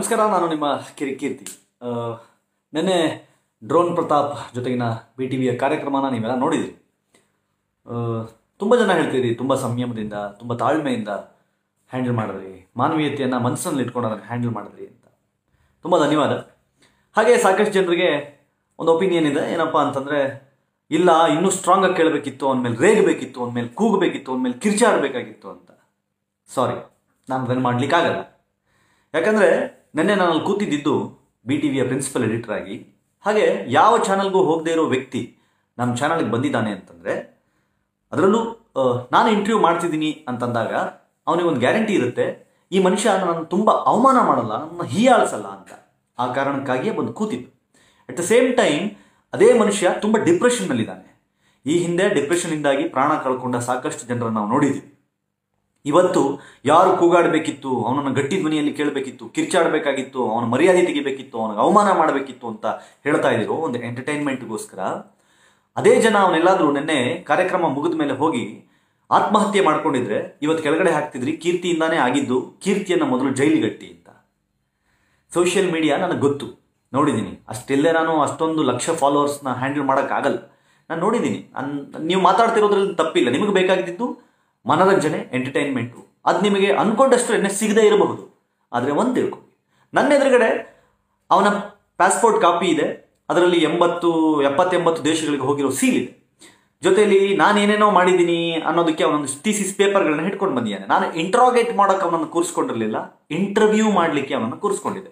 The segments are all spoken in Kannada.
ನಮಸ್ಕಾರ ನಾನು ನಿಮ್ಮ ಕಿರಿಕೀರ್ತಿ ಆ, ನೆನ್ನೆ ಡ್ರೋನ್ ಪ್ರತಾಪ್ ಜೊತೆಗಿನ ಬಿ ಟಿ ವಿಯ ಕಾರ್ಯಕ್ರಮನ ನೀವೆಲ್ಲ ನೋಡಿದಿರಿ ತುಂಬ ಜನ ಹೇಳ್ತೀರಿ ತುಂಬ ಸಂಯಮದಿಂದ ತುಂಬ ತಾಳ್ಮೆಯಿಂದ ಹ್ಯಾಂಡಲ್ ಮಾಡಿದ್ರಿ ಮಾನವೀಯತೆಯನ್ನು ಮನಸ್ಸಲ್ಲಿ ಇಟ್ಕೊಂಡು ಅದನ್ನು ಹ್ಯಾಂಡಲ್ ಮಾಡಿದ್ರಿ ಅಂತ ತುಂಬ ಧನ್ಯವಾದ ಹಾಗೆ ಸಾಕಷ್ಟು ಜನರಿಗೆ ಒಂದು ಒಪಿನಿಯನ್ ಇದೆ ಏನಪ್ಪ ಅಂತಂದರೆ ಇಲ್ಲ ಇನ್ನೂ ಸ್ಟ್ರಾಂಗಾಗಿ ಕೇಳಬೇಕಿತ್ತು ಅಂದಮೇಲೆ ರೇಗಬೇಕಿತ್ತು ಅಂದಮೇಲೆ ಕೂಗಬೇಕಿತ್ತು ಅಂದಮೇಲೆ ಕಿರ್ಚಾಡಬೇಕಾಗಿತ್ತು ಅಂತ ಸಾರಿ ನಾನು ಅದನ್ನು ಮಾಡಲಿಕ್ಕಾಗಲ್ಲ ಯಾಕಂದರೆ ನಿನ್ನೆ ನಾನು ಅಲ್ಲಿ ಕೂತಿದ್ದಿದ್ದು ಬಿ ಟಿ ವಿಯ ಪ್ರಿನ್ಸಿಪಲ್ ಎಡಿಟರ್ ಆಗಿ ಹಾಗೆ ಯಾವ ಚಾನಲ್ಗೂ ಹೋಗದೇ ಇರೋ ವ್ಯಕ್ತಿ ನಮ್ಮ ಚಾನಲ್ಗೆ ಬಂದಿದ್ದಾನೆ ಅಂತಂದರೆ ಅದರಲ್ಲೂ ಆ, ನಾನು ಇಂಟರ್ವ್ಯೂ ಮಾಡ್ತಿದ್ದೀನಿ ಅಂತಂದಾಗ ಅವನಿಗೆ ಒಂದು ಗ್ಯಾರಂಟಿ ಇರುತ್ತೆ ಈ ಮನುಷ್ಯ ನಾನು ತುಂಬ ಅವಮಾನ ಮಾಡಲ್ಲ ನನ್ನ ಹೀಯಾಳಿಸಲ್ಲ ಅಂತ ಆ ಕಾರಣಕ್ಕಾಗಿಯೇ ಬಂದು ಕೂತಿದ್ದು ಅಟ್ ದ ಸೇಮ್ ಟೈಮ್ ಅದೇ ಮನುಷ್ಯ ತುಂಬ ಡಿಪ್ರೆಷನ್ನಲ್ಲಿದ್ದಾನೆ ಈ ಹಿಂದೆ ಡಿಪ್ರೆಷನ್ನಿಂದಾಗಿ ಪ್ರಾಣ ಕಳ್ಕೊಂಡ ಸಾಕಷ್ಟು ಜನರನ್ನು ನಾವು ನೋಡಿದ್ದೀವಿ ಇವತ್ತು ಯಾರು ಕೂಗಾಡಬೇಕಿತ್ತು ಅವನನ್ನು ಗಟ್ಟಿ ಧ್ವನಿಯಲ್ಲಿ ಕೇಳಬೇಕಿತ್ತು ಕಿರ್ಚಾಡಬೇಕಾಗಿತ್ತು ಅವನ ಮರ್ಯಾದೆ ತೆಗಿಬೇಕಿತ್ತು ಅವನಿಗೆ ಅವಮಾನ ಮಾಡಬೇಕಿತ್ತು ಅಂತ ಹೇಳ್ತಾ ಇದ್ರು ಒಂದು ಎಂಟರ್ಟೈನ್ಮೆಂಟ್ಗೋಸ್ಕರ ಅದೇ ಜನ ಅವನೆಲ್ಲಾದ್ರೂ ನಿನ್ನೆ ಕಾರ್ಯಕ್ರಮ ಮುಗಿದ ಮೇಲೆ ಹೋಗಿ ಆತ್ಮಹತ್ಯೆ ಮಾಡ್ಕೊಂಡಿದ್ರೆ ಇವತ್ತು ಕೆಳಗಡೆ ಹಾಕ್ತಿದ್ರಿ ಕೀರ್ತಿಯಿಂದಾನೇ ಆಗಿದ್ದು ಕೀರ್ತಿಯನ್ನು ಮೊದಲು ಜೈಲಿಗಟ್ಟಿ ಅಂತ ಸೋಷಿಯಲ್ ಮೀಡಿಯಾ ನನಗೆ ಗೊತ್ತು ನೋಡಿದ್ದೀನಿ ಅಷ್ಟೆಲ್ಲೇ ನಾನು ಅಷ್ಟೊಂದು ಲಕ್ಷ ಫಾಲೋವರ್ಸ್ನ ಹ್ಯಾಂಡಲ್ ಮಾಡೋಕ್ಕಾಗಲ್ಲ ನಾನು ನೋಡಿದ್ದೀನಿ ಅನ್ ನೀವು ಮಾತಾಡ್ತಿರೋದ್ರಲ್ಲಿ ತಪ್ಪಿಲ್ಲ ನಿಮಗೆ ಬೇಕಾಗಿದ್ದು ಮನರಂಜನೆ ಎಂಟರ್ಟೈನ್ಮೆಂಟು ಅದು ನಿಮಗೆ ಅನ್ಕೊಂಡಷ್ಟು ಎಣ್ಣೆ ಸಿಗದೇ ಇರಬಹುದು ಆದರೆ ಒಂದು ತಿಳ್ಕೊ ನನ್ನ ಎದುರುಗಡೆ ಅವನ ಪಾಸ್ಪೋರ್ಟ್ ಕಾಪಿ ಇದೆ ಅದರಲ್ಲಿ ಎಂಬತ್ತು ಎಪ್ಪತ್ತೆಂಬತ್ತು ದೇಶಗಳಿಗೆ ಹೋಗಿರೋ ಸೀಲ್ ಇದೆ ಜೊತೆಲಿ ನಾನು ಏನೇನೋ ಮಾಡಿದ್ದೀನಿ ಅನ್ನೋದಕ್ಕೆ ಅವನೊಂದು ಥೀಸಿಸ್ ಪೇಪರ್ಗಳನ್ನ ಹಿಡ್ಕೊಂಡು ಬಂದಿದ್ದಾನೆ ನಾನು ಇಂಟ್ರಾಗೇಟ್ ಮಾಡೋಕೆ ಅವನನ್ನು ಕೂರಿಸ್ಕೊಂಡಿರಲಿಲ್ಲ ಇಂಟರ್ವ್ಯೂ ಮಾಡಲಿಕ್ಕೆ ಅವನನ್ನು ಕೂರಿಸ್ಕೊಂಡಿದ್ದೆ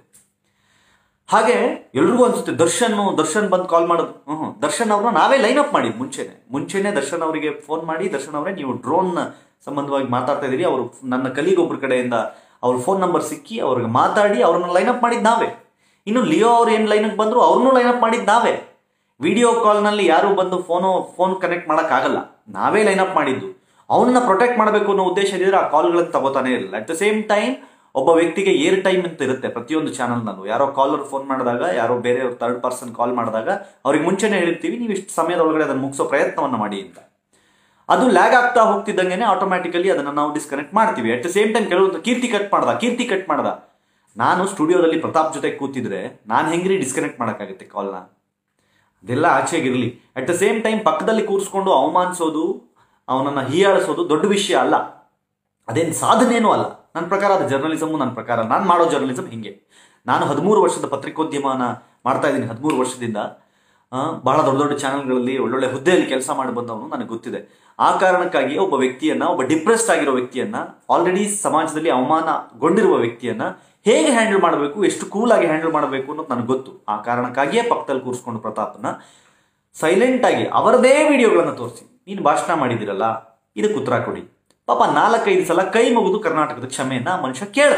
ಹಾಗೆ ಎಲ್ರಿಗೂ ಅನ್ಸುತ್ತೆ ದರ್ಶನ್ ದರ್ಶನ್ ಬಂದು ಕಾಲ್ ಮಾಡೋದು ಹ್ಞೂ ದರ್ಶನ್ ಅವ್ರನ್ನ ನಾವೇ ಲೈನ್ ಅಪ್ ಮಾಡಿದ್ದು ಮುಂಚೆನೆ ಮುಂಚೆನೆ ದರ್ಶನ್ ಅವರಿಗೆ ಫೋನ್ ಮಾಡಿ ದರ್ಶನ್ ಅವರೇ ನೀವು ಡ್ರೋನ್ ಸಂಬಂಧವಾಗಿ ಮಾತಾಡ್ತಾ ಇದ್ದೀರಿ ಅವರು ನನ್ನ ಕಲೀಗ್ ಒಬ್ಬರ ಕಡೆಯಿಂದ ಅವ್ರ ಫೋನ್ ನಂಬರ್ ಸಿಕ್ಕಿ ಅವ್ರಿಗೆ ಮಾತಾಡಿ ಅವ್ರನ್ನ ಲೈನ್ ಅಪ್ ಮಾಡಿದ್ದು ನಾವೇ ಇನ್ನು ಲಿಯೋ ಅವ್ರು ಏನು ಲೈನಕ್ಕೆ ಬಂದ್ರು ಅವ್ರನ್ನೂ ಲೈನ್ ಅಪ್ ಮಾಡಿದ್ದು ನಾವೇ ವಿಡಿಯೋ ಕಾಲ್ನಲ್ಲಿ ಯಾರು ಬಂದು ಫೋನು ಫೋನ್ ಕನೆಕ್ಟ್ ಮಾಡೋಕ್ಕಾಗಲ್ಲ ನಾವೇ ಲೈನ್ ಅಪ್ ಮಾಡಿದ್ದು ಅವನನ್ನ ಪ್ರೊಟೆಕ್ಟ್ ಮಾಡಬೇಕು ಅನ್ನೋ ಉದ್ದೇಶ ಇದ್ದರೆ ಆ ಕಾಲ್ಗಳನ್ನು ತಗೋತಾನೆ ಇರಲಿಲ್ಲ ಅಟ್ ದ ಸೇಮ್ ಟೈಮ್ ಒಬ್ಬ ವ್ಯಕ್ತಿಗೆ ಏರ್ ಟೈಮ್ ಅಂತ ಇರುತ್ತೆ ಪ್ರತಿಯೊಂದು ಚಾನಲ್ನಲ್ಲೂ ಯಾರೋ ಕಾಲರ್ ಫೋನ್ ಮಾಡಿದಾಗ ಯಾರೋ ಬೇರೆ ಥರ್ಡ್ ಪರ್ಸನ್ ಕಾಲ್ ಮಾಡಿದಾಗ ಅವ್ರಿಗೆ ಮುಂಚೆನೇ ಹೇಳಿರ್ತೀವಿ ನೀವು ಇಷ್ಟು ಸಮಯದೊಳಗಡೆ ಅದನ್ನು ಮುಗಿಸೋ ಪ್ರಯತ್ನವನ್ನು ಮಾಡಿ ಅಂತ ಅದು ಲ್ಯಾಗ್ ಆಗ್ತಾ ಹೋಗ್ತಿದ್ದಂಗೆ ಆಟೋಮ್ಯಾಟಿಕಲಿ ಅದನ್ನು ನಾವು ಡಿಸ್ಕನೆಕ್ಟ್ ಮಾಡ್ತೀವಿ ಅಟ್ ದ ಸೇಮ್ ಟೈಮ್ ಕೆಲವೊಂದು ಕೀರ್ತಿ ಕಟ್ ಮಾಡ್ದ ಕೀರ್ತಿ ಕಟ್ ಮಾಡ್ದ ನಾನು ಸ್ಟುಡಿಯೋದಲ್ಲಿ ಪ್ರತಾಪ್ ಜೊತೆ ಕೂತಿದ್ರೆ ನಾನು ಹೆಂಗ್ರಿ ಡಿಸ್ಕನೆಕ್ಟ್ ಮಾಡೋಕ್ಕಾಗುತ್ತೆ ಕಾಲ್ನ ಅದೆಲ್ಲ ಆಚೆಗಿರಲಿ ಅಟ್ ದ ಸೇಮ್ ಟೈಮ್ ಪಕ್ಕದಲ್ಲಿ ಕೂರಿಸ್ಕೊಂಡು ಅವಮಾನಿಸೋದು ಅವನನ್ನು ಹೀಯಾಳಿಸೋದು ದೊಡ್ಡ ವಿಷಯ ಅಲ್ಲ ಅದೇನು ಸಾಧನೆಯೂ ಅಲ್ಲ ನನ್ನ ಪ್ರಕಾರ ಅದು ಜರ್ನಲಿಸಮು ನನ್ನ ಪ್ರಕಾರ ನಾನು ಮಾಡೋ ಜರ್ನಲಿಸಮ್ ಹಿಂಗೆ ನಾನು ಹದಿಮೂರು ವರ್ಷದ ಪತ್ರಿಕೋದ್ಯಮನ ಮಾಡ್ತಾ ಇದ್ದೀನಿ ಹದಿಮೂರು ವರ್ಷದಿಂದ ಆ, ಬಹಳ ದೊಡ್ಡ ದೊಡ್ಡ ಚಾನಲ್ಗಳಲ್ಲಿ ಒಳ್ಳೊಳ್ಳೆ ಹುದ್ದೆಯಲ್ಲಿ ಕೆಲಸ ಮಾಡಿ ಬಂದವನು ನನಗೆ ಗೊತ್ತಿದೆ ಆ ಕಾರಣಕ್ಕಾಗಿ ಒಬ್ಬ ವ್ಯಕ್ತಿಯನ್ನ ಒಬ್ಬ ಡಿಪ್ರೆಸ್ಡ್ ಆಗಿರೋ ವ್ಯಕ್ತಿಯನ್ನ ಆಲ್ರೆಡಿ ಸಮಾಜದಲ್ಲಿ ಅವಮಾನಗೊಂಡಿರುವ ವ್ಯಕ್ತಿಯನ್ನ ಹೇಗೆ ಹ್ಯಾಂಡಲ್ ಮಾಡಬೇಕು ಎಷ್ಟು ಕೂಲಾಗಿ ಹ್ಯಾಂಡಲ್ ಮಾಡಬೇಕು ಅನ್ನೋದು ನನಗೆ ಗೊತ್ತು ಆ ಕಾರಣಕ್ಕಾಗಿಯೇ ಪಕ್ಕದಲ್ಲಿ ಕೂರಿಸ್ಕೊಂಡು ಪ್ರತಾಪ್ನ ಸೈಲೆಂಟ್ ಆಗಿ ಅವರದೇ ವಿಡಿಯೋಗಳನ್ನು ತೋರಿಸಿ ನೀನು ಭಾಷಣ ಮಾಡಿದಿರಲ್ಲ ಇದಕ್ಕೆ ಉತ್ತರ ಕೊಡಿ ಪಾಪ ನಾಲ್ಕೈದು ಸಲ ಕೈ ಮುಗಿದು ಕರ್ನಾಟಕದ ಕ್ಷಮೆಯನ್ನ ಆ ಮನುಷ್ಯ ಕೇಳ್ದ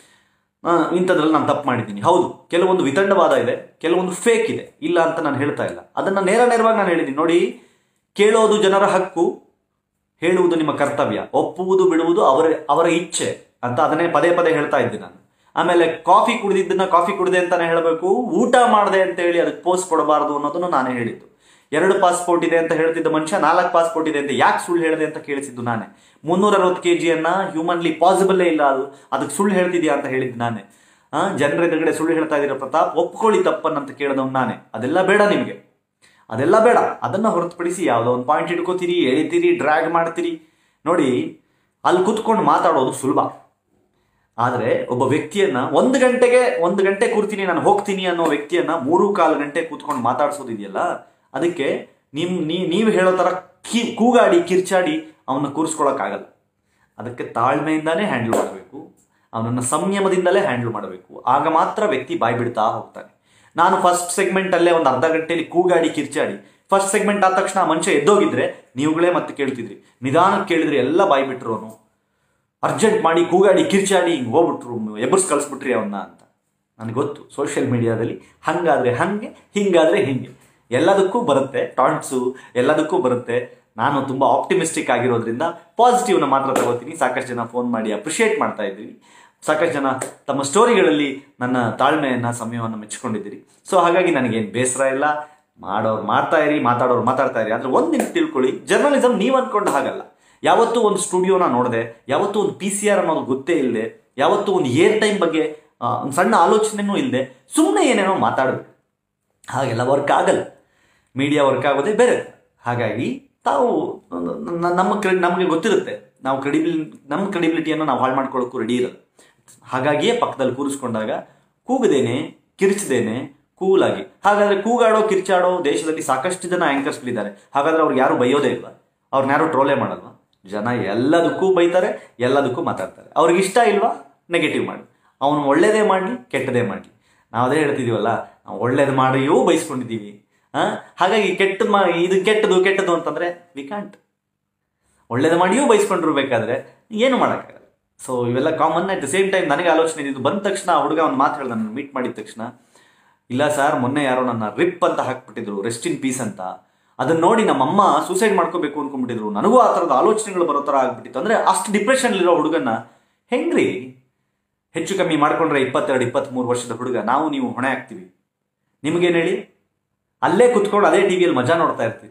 ಆ, ಇಂಥದ್ರಲ್ಲಿ ನಾನು ತಪ್ಪು ಮಾಡಿದ್ದೀನಿ ಹೌದು ಕೆಲವೊಂದು ವಿತಂಡವಾದ ಇದೆ ಕೆಲವೊಂದು ಫೇಕ್ ಇದೆ ಇಲ್ಲ ಅಂತ ನಾನು ಹೇಳ್ತಾ ಇಲ್ಲ ಅದನ್ನ ನೇರ ನೇರವಾಗಿ ನಾನು ಹೇಳಿದ್ದೀನಿ ನೋಡಿ ಕೇಳೋದು ಜನರ ಹಕ್ಕು ಹೇಳುವುದು ನಿಮ್ಮ ಕರ್ತವ್ಯ ಒಪ್ಪುವುದು ಬಿಡುವುದು ಅವರ ಅವರ ಇಚ್ಛೆ ಅಂತ ಅದನ್ನೇ ಪದೇ ಪದೇ ಹೇಳ್ತಾ ಇದ್ದೆ ನಾನು ಆಮೇಲೆ ಕಾಫಿ ಕುಡಿದಿದ್ದನ್ನ ಕಾಫಿ ಕುಡಿದೆ ಅಂತಾನೆ ಹೇಳಬೇಕು ಊಟ ಮಾಡಿದೆ ಅಂತ ಹೇಳಿ ಅದಕ್ಕೆ ಪೋಸ್ಟ್ ಕೊಡಬಾರದು ಅನ್ನೋದನ್ನು ನಾನೇ ಹೇಳಿದ್ದು ಎರಡು ಪಾಸ್ಪೋರ್ಟ್ ಇದೆ ಅಂತ ಹೇಳ್ತಿದ್ದ ಮನುಷ್ಯ ನಾಲ್ಕು ಪಾಸ್ಪೋರ್ಟ್ ಇದೆ ಅಂತ ಯಾಕೆ ಸುಳ್ಳು ಹೇಳಿದೆ ಅಂತ ಕೇಳಿಸಿದ್ದು ನಾನೇ ಮುನ್ನೂರ ಅರವತ್ತು ಕೆ ಜಿಯನ್ನ ಹ್ಯೂಮನ್ಲಿ ಪಾಸಿಬಲೇ ಇಲ್ಲ ಅದು ಅದಕ್ಕೆ ಸುಳ್ಳು ಹೇಳ್ತಿದ್ಯಾ ಅಂತ ಹೇಳಿದ್ದು ನಾನೇ ಆ ಜನರ ಎದುರುಗಡೆ ಸುಳ್ಳು ಹೇಳ್ತಾ ಇದ್ದೀರ ಪ್ರತಾಪ್ ಒಪ್ಕೊಳ್ಳಿ ತಪ್ಪನ್ನಂತ ಕೇಳಿದವ್ ನಾನೇ ಅದೆಲ್ಲ ಬೇಡ ನಿಮಗೆ ಅದೆಲ್ಲ ಬೇಡ ಅದನ್ನ ಹೊರತುಪಡಿಸಿ ಯಾವುದೋ ಒಂದು ಪಾಯಿಂಟ್ ಇಟ್ಕೋತೀರಿ ಎಳಿತೀರಿ ಡ್ರ್ಯಾಗ್ ಮಾಡ್ತೀರಿ ನೋಡಿ ಅಲ್ಲಿ ಕುತ್ಕೊಂಡು ಮಾತಾಡೋದು ಸುಲಭ ಆದರೆ ಒಬ್ಬ ವ್ಯಕ್ತಿಯನ್ನ ಒಂದು ಗಂಟೆಗೆ ಒಂದು ಗಂಟೆ ಕೂರ್ತೀನಿ ನಾನು ಹೋಗ್ತೀನಿ ಅನ್ನೋ ವ್ಯಕ್ತಿಯನ್ನ ಮೂರು ಕಾಲು ಗಂಟೆ ಕೂತ್ಕೊಂಡು ಮಾತಾಡ್ಸೋದಿದೆಯಲ್ಲ ಅದಕ್ಕೆ ನಿಮ್ ನೀ ನೀವು ಹೇಳೋ ಥರ ಕಿ ಕೂಗಾಡಿ ಕಿರ್ಚಾಡಿ ಅವನ್ನ ಕೂರಿಸ್ಕೊಳಕ್ಕಾಗಲ್ಲ ಅದಕ್ಕೆ ತಾಳ್ಮೆಯಿಂದಾನೇ ಹ್ಯಾಂಡಲ್ ಮಾಡಬೇಕು ಅವನನ್ನು ಸಂಯಮದಿಂದಲೇ ಹ್ಯಾಂಡಲ್ ಮಾಡಬೇಕು ಆಗ ಮಾತ್ರ ವ್ಯಕ್ತಿ ಬಾಯ್ ಬಿಡ್ತಾ ಹೋಗ್ತಾನೆ ನಾನು ಫಸ್ಟ್ ಸೆಗ್ಮೆಂಟಲ್ಲೇ ಒಂದು ಅರ್ಧ ಗಂಟೆಯಲ್ಲಿ ಕೂಗಾಡಿ ಕಿರ್ಚಾಡಿ ಫಸ್ಟ್ ಸೆಗ್ಮೆಂಟ್ ಆದ ತಕ್ಷಣ ಆ ಮನುಷ್ಯ ಎದ್ದೋಗಿದ್ರೆ ನೀವುಗಳೇ ಮತ್ತೆ ಕೇಳ್ತಿದ್ರಿ ನಿಧಾನಕ್ಕೆ ಕೇಳಿದ್ರೆ ಎಲ್ಲ ಬಾಯ್ ಬಿಟ್ರು ಅವನು ಅರ್ಜೆಂಟ್ ಮಾಡಿ ಕೂಗಾಡಿ ಕಿರ್ಚಾಡಿ ಹಿಂಗೆ ಹೋಗ್ಬಿಟ್ರು ಎಬ್ಬರ್ಸ್ ಕಳಿಸ್ಬಿಟ್ರಿ ಅವನ್ನ ಅಂತ ನನಗೆ ಗೊತ್ತು ಸೋಷಿಯಲ್ ಮೀಡಿಯಾದಲ್ಲಿ ಹಂಗಾದ್ರೆ ಹಂಗೆ ಹಿಂಗಾದ್ರೆ ಹಿಂಗೆ ಎಲ್ಲದಕ್ಕೂ ಬರುತ್ತೆ ಟಾಂಟ್ಸು ಎಲ್ಲದಕ್ಕೂ ಬರುತ್ತೆ ನಾನು ತುಂಬ ಆಪ್ಟಿಮಿಸ್ಟಿಕ್ ಆಗಿರೋದ್ರಿಂದ ಪಾಸಿಟಿವ್ನ ಮಾತ್ರ ತಗೋತೀನಿ ಸಾಕಷ್ಟು ಜನ ಫೋನ್ ಮಾಡಿ ಅಪ್ರಿಷಿಯೇಟ್ ಮಾಡ್ತಾ ಇದ್ದೀವಿ ಸಾಕಷ್ಟು ಜನ ತಮ್ಮ ಸ್ಟೋರಿಗಳಲ್ಲಿ ನನ್ನ ತಾಳ್ಮೆಯನ್ನು ಸಮಯವನ್ನು ಮೆಚ್ಚಿಕೊಂಡಿದ್ದೀರಿ ಸೊ ಹಾಗಾಗಿ ನನಗೇನು ಬೇಸರ ಇಲ್ಲ ಮಾಡೋರು ಮಾಡ್ತಾ ಇರಿ ಮಾತಾಡೋರು ಮಾತಾಡ್ತಾ ಇರಿ ಆದರೆ ಒಂದು ನಿಮಿಷ ತಿಳ್ಕೊಳ್ಳಿ ಜರ್ನಲಿಸಮ್ ನೀವು ಅಂದ್ಕೊಂಡು ಹಾಗಲ್ಲ ಯಾವತ್ತೂ ಒಂದು ಸ್ಟುಡಿಯೋನ ನೋಡಿದೆ ಯಾವತ್ತೂ ಒಂದು ಪಿ ಸಿ ಆರ್ ಅನ್ನೋದು ಗೊತ್ತೇ ಇಲ್ಲದೆ ಯಾವತ್ತೂ ಒಂದು ಏರ್ ಟೈಮ್ ಬಗ್ಗೆ ಒಂದು ಸಣ್ಣ ಆಲೋಚನೆನೂ ಇಲ್ಲದೆ ಸುಮ್ಮನೆ ಏನೇನೋ ಮಾತಾಡಬೇಕು ಹಾಗೆಲ್ಲ ವರ್ಕ್ ಆಗಲ್ಲ ಮೀಡಿಯಾ ವರ್ಕ್ ಆಗೋದೇ ಬೇರೆ ಹಾಗಾಗಿ ತಾವು ನ- ನಮ್ಮ ಕ್ರೆ- ನಮಗೆ ಗೊತ್ತಿರುತ್ತೆ ನಾವು ಕ್ರೆಡಿಬಿಲ್ ನಮ್ಮ ಕ್ರೆಡಿಬಿಲಿಟಿಯನ್ನು ನಾವು ಹಾಳು ಮಾಡ್ಕೊಳ್ಳೋಕ್ಕೂ ರೆಡಿ ಇರಲ್ಲ ಹಾಗಾಗಿಯೇ ಪಕ್ಕದಲ್ಲಿ ಕೂರಿಸ್ಕೊಂಡಾಗ ಕೂಗದೇನೆ ಕಿರಿಚದೇನೆ ಕೂಲಾಗಿ ಹಾಗಾದ್ರೆ ಕೂಗಾಡೋ ಕಿರ್ಚಾಡೋ ದೇಶದಲ್ಲಿ ಸಾಕಷ್ಟು ಜನ ಆಂಕರ್ಸ್ಗಳಿದ್ದಾರೆ ಹಾಗಾದ್ರೆ ಅವ್ರಿಗೆ ಯಾರು ಬೈಯೋದೇ ಇಲ್ವಾ ಅವ್ರನ್ನ ಯಾರು ಟ್ರೋಲೇ ಮಾಡಲ್ವಾ ಜನ ಎಲ್ಲದಕ್ಕೂ ಬೈತಾರೆ ಎಲ್ಲದಕ್ಕೂ ಮಾತಾಡ್ತಾರೆ ಅವ್ರಿಗೆ ಇಷ್ಟ ಇಲ್ವಾ ನೆಗೆಟಿವ್ ಮಾಡಿ ಅವನು ಒಳ್ಳೇದೇ ಮಾಡಲಿ ಕೆಟ್ಟದೇ ಮಾಡಲಿ ನಾವು ಅದೇ ಹೇಳ್ತಿದೀವಲ್ಲ ನಾವು ಒಳ್ಳೇದು ಮಾಡಿಯೂ ಬೈಸ್ಕೊಂಡಿದ್ದೀವಿ ಆ? ಹಾಗಾಗಿ ಕೆಟ್ಟ ಮಾ ಇದು ಕೆಟ್ಟದು ಕೆಟ್ಟದು ಅಂತಂದ್ರೆ ವಿ ಕಾಂಟ್ ಒಳ್ಳೇದು ಮಾಡಿಯೂ ಬೈಸ್ಕೊಂಡಿರ್ಬೇಕಾದ್ರೆ ಏನು ಮಾಡೋಕ್ಕಾಗಲ್ಲ ಸೊ ಇವೆಲ್ಲ common at the same time ನನಗೆ ಆಲೋಚನೆ ಇದ್ದು ಬಂದ ತಕ್ಷಣ ಆ ಹುಡುಗ ಒಂದು ಮಾತು ಹೇಳ್ದ ನನ್ನ ಮೀಟ್ ಮಾಡಿದ ತಕ್ಷಣ ಇಲ್ಲ ಸರ್ ಮೊನ್ನೆ ಯಾರೋ ನನ್ನ ರಿಪ್ ಅಂತ ಹಾಕ್ಬಿಟ್ಟಿದ್ರು ರೆಸ್ಟ್ ಇನ್ ಪೀಸ್ ಅಂತ ಅದನ್ನ ನೋಡಿ ನಮ್ಮಮ್ಮ ಸೂಸೈಡ್ ಮಾಡ್ಕೋಬೇಕು ಅನ್ಕೊಂಡ್ಬಿಟ್ಟಿದ್ರು ನನಗೂ ಆ ಥರದ ಆಲೋಚನೆಗಳು ಬರೋ ಥರ ಆಗ್ಬಿಟ್ಟಿತ್ತು ಅಂದ್ರೆ ಅಷ್ಟು ಡಿಪ್ರೆಷನ್ ಇರೋ ಹುಡುಗನ್ನ ಹೆಂಗ್ರಿ ಹೆಚ್ಚು ಕಮ್ಮಿ ಮಾಡ್ಕೊಂಡ್ರೆ ಇಪ್ಪತ್ತೆರಡು ಇಪ್ಪತ್ತ್ಮೂರು ವರ್ಷದ ಹುಡುಗ ನಾವು ನೀವು ಹೊಣೆ ಆಗ್ತೀವಿ ನಿಮಗೇನು ಹೇಳಿ ಅಲ್ಲೇ ಕುತ್ಕೊಂಡು ಅದೇ ಟಿವಿಯಲ್ಲಿ ಮಜಾ ನೋಡ್ತಾ ಇರ್ತೀರಿ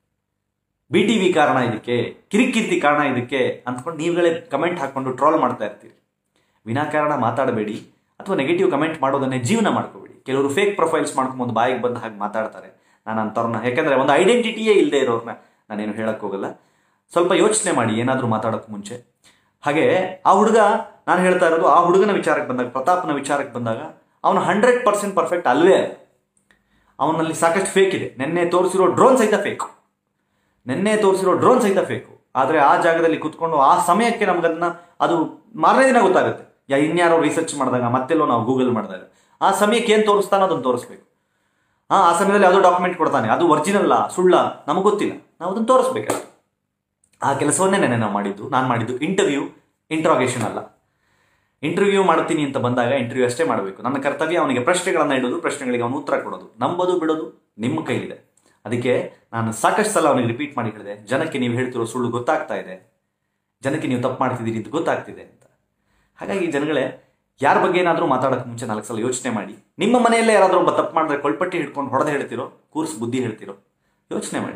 ಬಿ ಟಿ ವಿ ಕಾರಣ ಇದಕ್ಕೆ ಕಿರಿಕಿರ್ತಿ ಕಾರಣ ಇದಕ್ಕೆ ಅಂದ್ಕೊಂಡು ನೀವುಗಳೇ ಕಮೆಂಟ್ ಹಾಕೊಂಡು ಟ್ರೋಲ್ ಮಾಡ್ತಾ ಇರ್ತೀರಿ ವಿನಾಕಾರಣ ಮಾತಾಡಬೇಡಿ ಅಥವಾ ನೆಗೆಟಿವ್ ಕಮೆಂಟ್ ಮಾಡೋದನ್ನೇ ಜೀವನ ಮಾಡ್ಕೋಬೇಡಿ ಕೆಲವರು ಫೇಕ್ ಪ್ರೊಫೈಲ್ಸ್ ಮಾಡ್ಕೊಂಬಂದು ಬಾಯಿಗೆ ಬಂದ ಹಾಗೆ ಮಾತಾಡ್ತಾರೆ ನಾನು ಅಂಥವ್ರನ್ನ ಯಾಕಂದ್ರೆ ಒಂದು ಐಡೆಂಟಿಟಿಯೇ ಇಲ್ಲದೆ ಇರೋರ್ನ ನಾನೇನು ಹೇಳಕ್ ಹೋಗಲ್ಲ ಸ್ವಲ್ಪ ಯೋಚನೆ ಮಾಡಿ ಏನಾದರೂ ಮಾತಾಡೋಕ್ಕೆ ಮುಂಚೆ ಹಾಗೆ ಆ ಹುಡುಗ ನಾನು ಹೇಳ್ತಾ ಇರೋದು ಆ ಹುಡುಗನ ವಿಚಾರಕ್ಕೆ ಬಂದಾಗ ಪ್ರತಾಪ್ನ ವಿಚಾರಕ್ಕೆ ಬಂದಾಗ ಅವನು ಹಂಡ್ರೆಡ್ ಪರ್ಸೆಂಟ್ ಪರ್ಫೆಕ್ಟ್ ಅಲ್ವೇ ಅಲ್ಲ ಅವನಲ್ಲಿ ಸಾಕಷ್ಟು ಫೇಕ್ ಇದೆ ನೆನ್ನೆ ತೋರಿಸಿರೋ ಡ್ರೋನ್ ಸಹಿತ ಫೇಕ್ ನೆನ್ನೆ ತೋರಿಸಿರೋ ಡ್ರೋನ್ ಸಹಿತ ಫೇಕು ಆದರೆ ಆ ಜಾಗದಲ್ಲಿ ಕುತ್ಕೊಂಡು ಆ ಸಮಯಕ್ಕೆ ನಮ್ಗದನ್ನ ಅದು ಮಾರನೇ ದಿನ ಗೊತ್ತಾಗುತ್ತೆ ಯಾ ಇನ್ಯಾರೋ ರಿಸರ್ಚ್ ಮಾಡಿದಾಗ ಮತ್ತೆಲ್ಲೋ ನಾವು ಗೂಗಲ್ ಮಾಡಿದಾಗ ಆ ಸಮಯಕ್ಕೆ ಏನು ತೋರಿಸ್ತಾನೋ ಅದನ್ನು ತೋರಿಸ್ಬೇಕು ಆ ಆ ಸಮಯದಲ್ಲಿ ಯಾವುದೋ ಡಾಕ್ಯುಮೆಂಟ್ ಕೊಡ್ತಾನೆ ಅದು ಒರಿಜಿನಲ್ಲ ಸುಳ್ಳ ನಮಗೆ ಗೊತ್ತಿಲ್ಲ ನಾವು ಅದನ್ನು ತೋರಿಸ್ಬೇಕಲ್ಲ ಆ ಕೆಲಸವನ್ನೇ ನೆನೆ ನಾವು ಮಾಡಿದ್ದು ನಾನು ಮಾಡಿದ್ದು ಇಂಟರ್ವ್ಯೂ ಇಂಟ್ರಾಗೇಷನ್ ಅಲ್ಲ ಇಂಟರ್ವ್ಯೂ ಮಾಡ್ತೀನಿ ಅಂತ ಬಂದಾಗ ಇಂಟರ್ವ್ಯೂ ಅಷ್ಟೇ ಮಾಡಬೇಕು ನನ್ನ ಕರ್ತವ್ಯ ಅವನಿಗೆ ಪ್ರಶ್ನೆಗಳನ್ನು ಇಡೋದು ಪ್ರಶ್ನೆಗಳಿಗೆ ಅವನು ಉತ್ತರ ಕೊಡೋದು ನಂಬೋದು ಬಿಡೋದು ನಿಮ್ಮ ಕೈಲಿದೆ ಅದಕ್ಕೆ ನಾನು ಸಾಕಷ್ಟು ಸಲ ಅವನಿಗೆ ರಿಪೀಟ್ ಮಾಡಿ ಹೇಳಿದೆ ಜನಕ್ಕೆ ನೀವು ಹೇಳ್ತಿರೋ ಸುಳ್ಳು ಗೊತ್ತಾಗ್ತಾ ಇದೆ ಜನಕ್ಕೆ ನೀವು ತಪ್ಪು ಮಾಡ್ತಿದ್ದೀರಿ ಅಂತ ಗೊತ್ತಾಗ್ತಿದೆ ಅಂತ ಹಾಗಾಗಿ ಜನಗಳೇ ಯಾರ ಬಗ್ಗೆ ಏನಾದರೂ ಮಾತಾಡೋಕ್ಕೆ ಮುಂಚೆ ನಾಲ್ಕು ಸಲ ಯೋಚನೆ ಮಾಡಿ ನಿಮ್ಮ ಮನೆಯಲ್ಲೇ ಯಾರಾದರೂ ಒಬ್ಬ ತಪ್ಪು ಮಾಡಿದ್ರೆ ಕೊಳ್ಪಟ್ಟಿ ಹಿಡ್ಕೊಂಡು ಹೊಡೆದು ಹೇಳ್ತಿರೋ ಕೂರ್ಸ್ ಬುದ್ಧಿ ಹೇಳ್ತಿರೋ ಯೋಚನೆ ಮಾಡಿ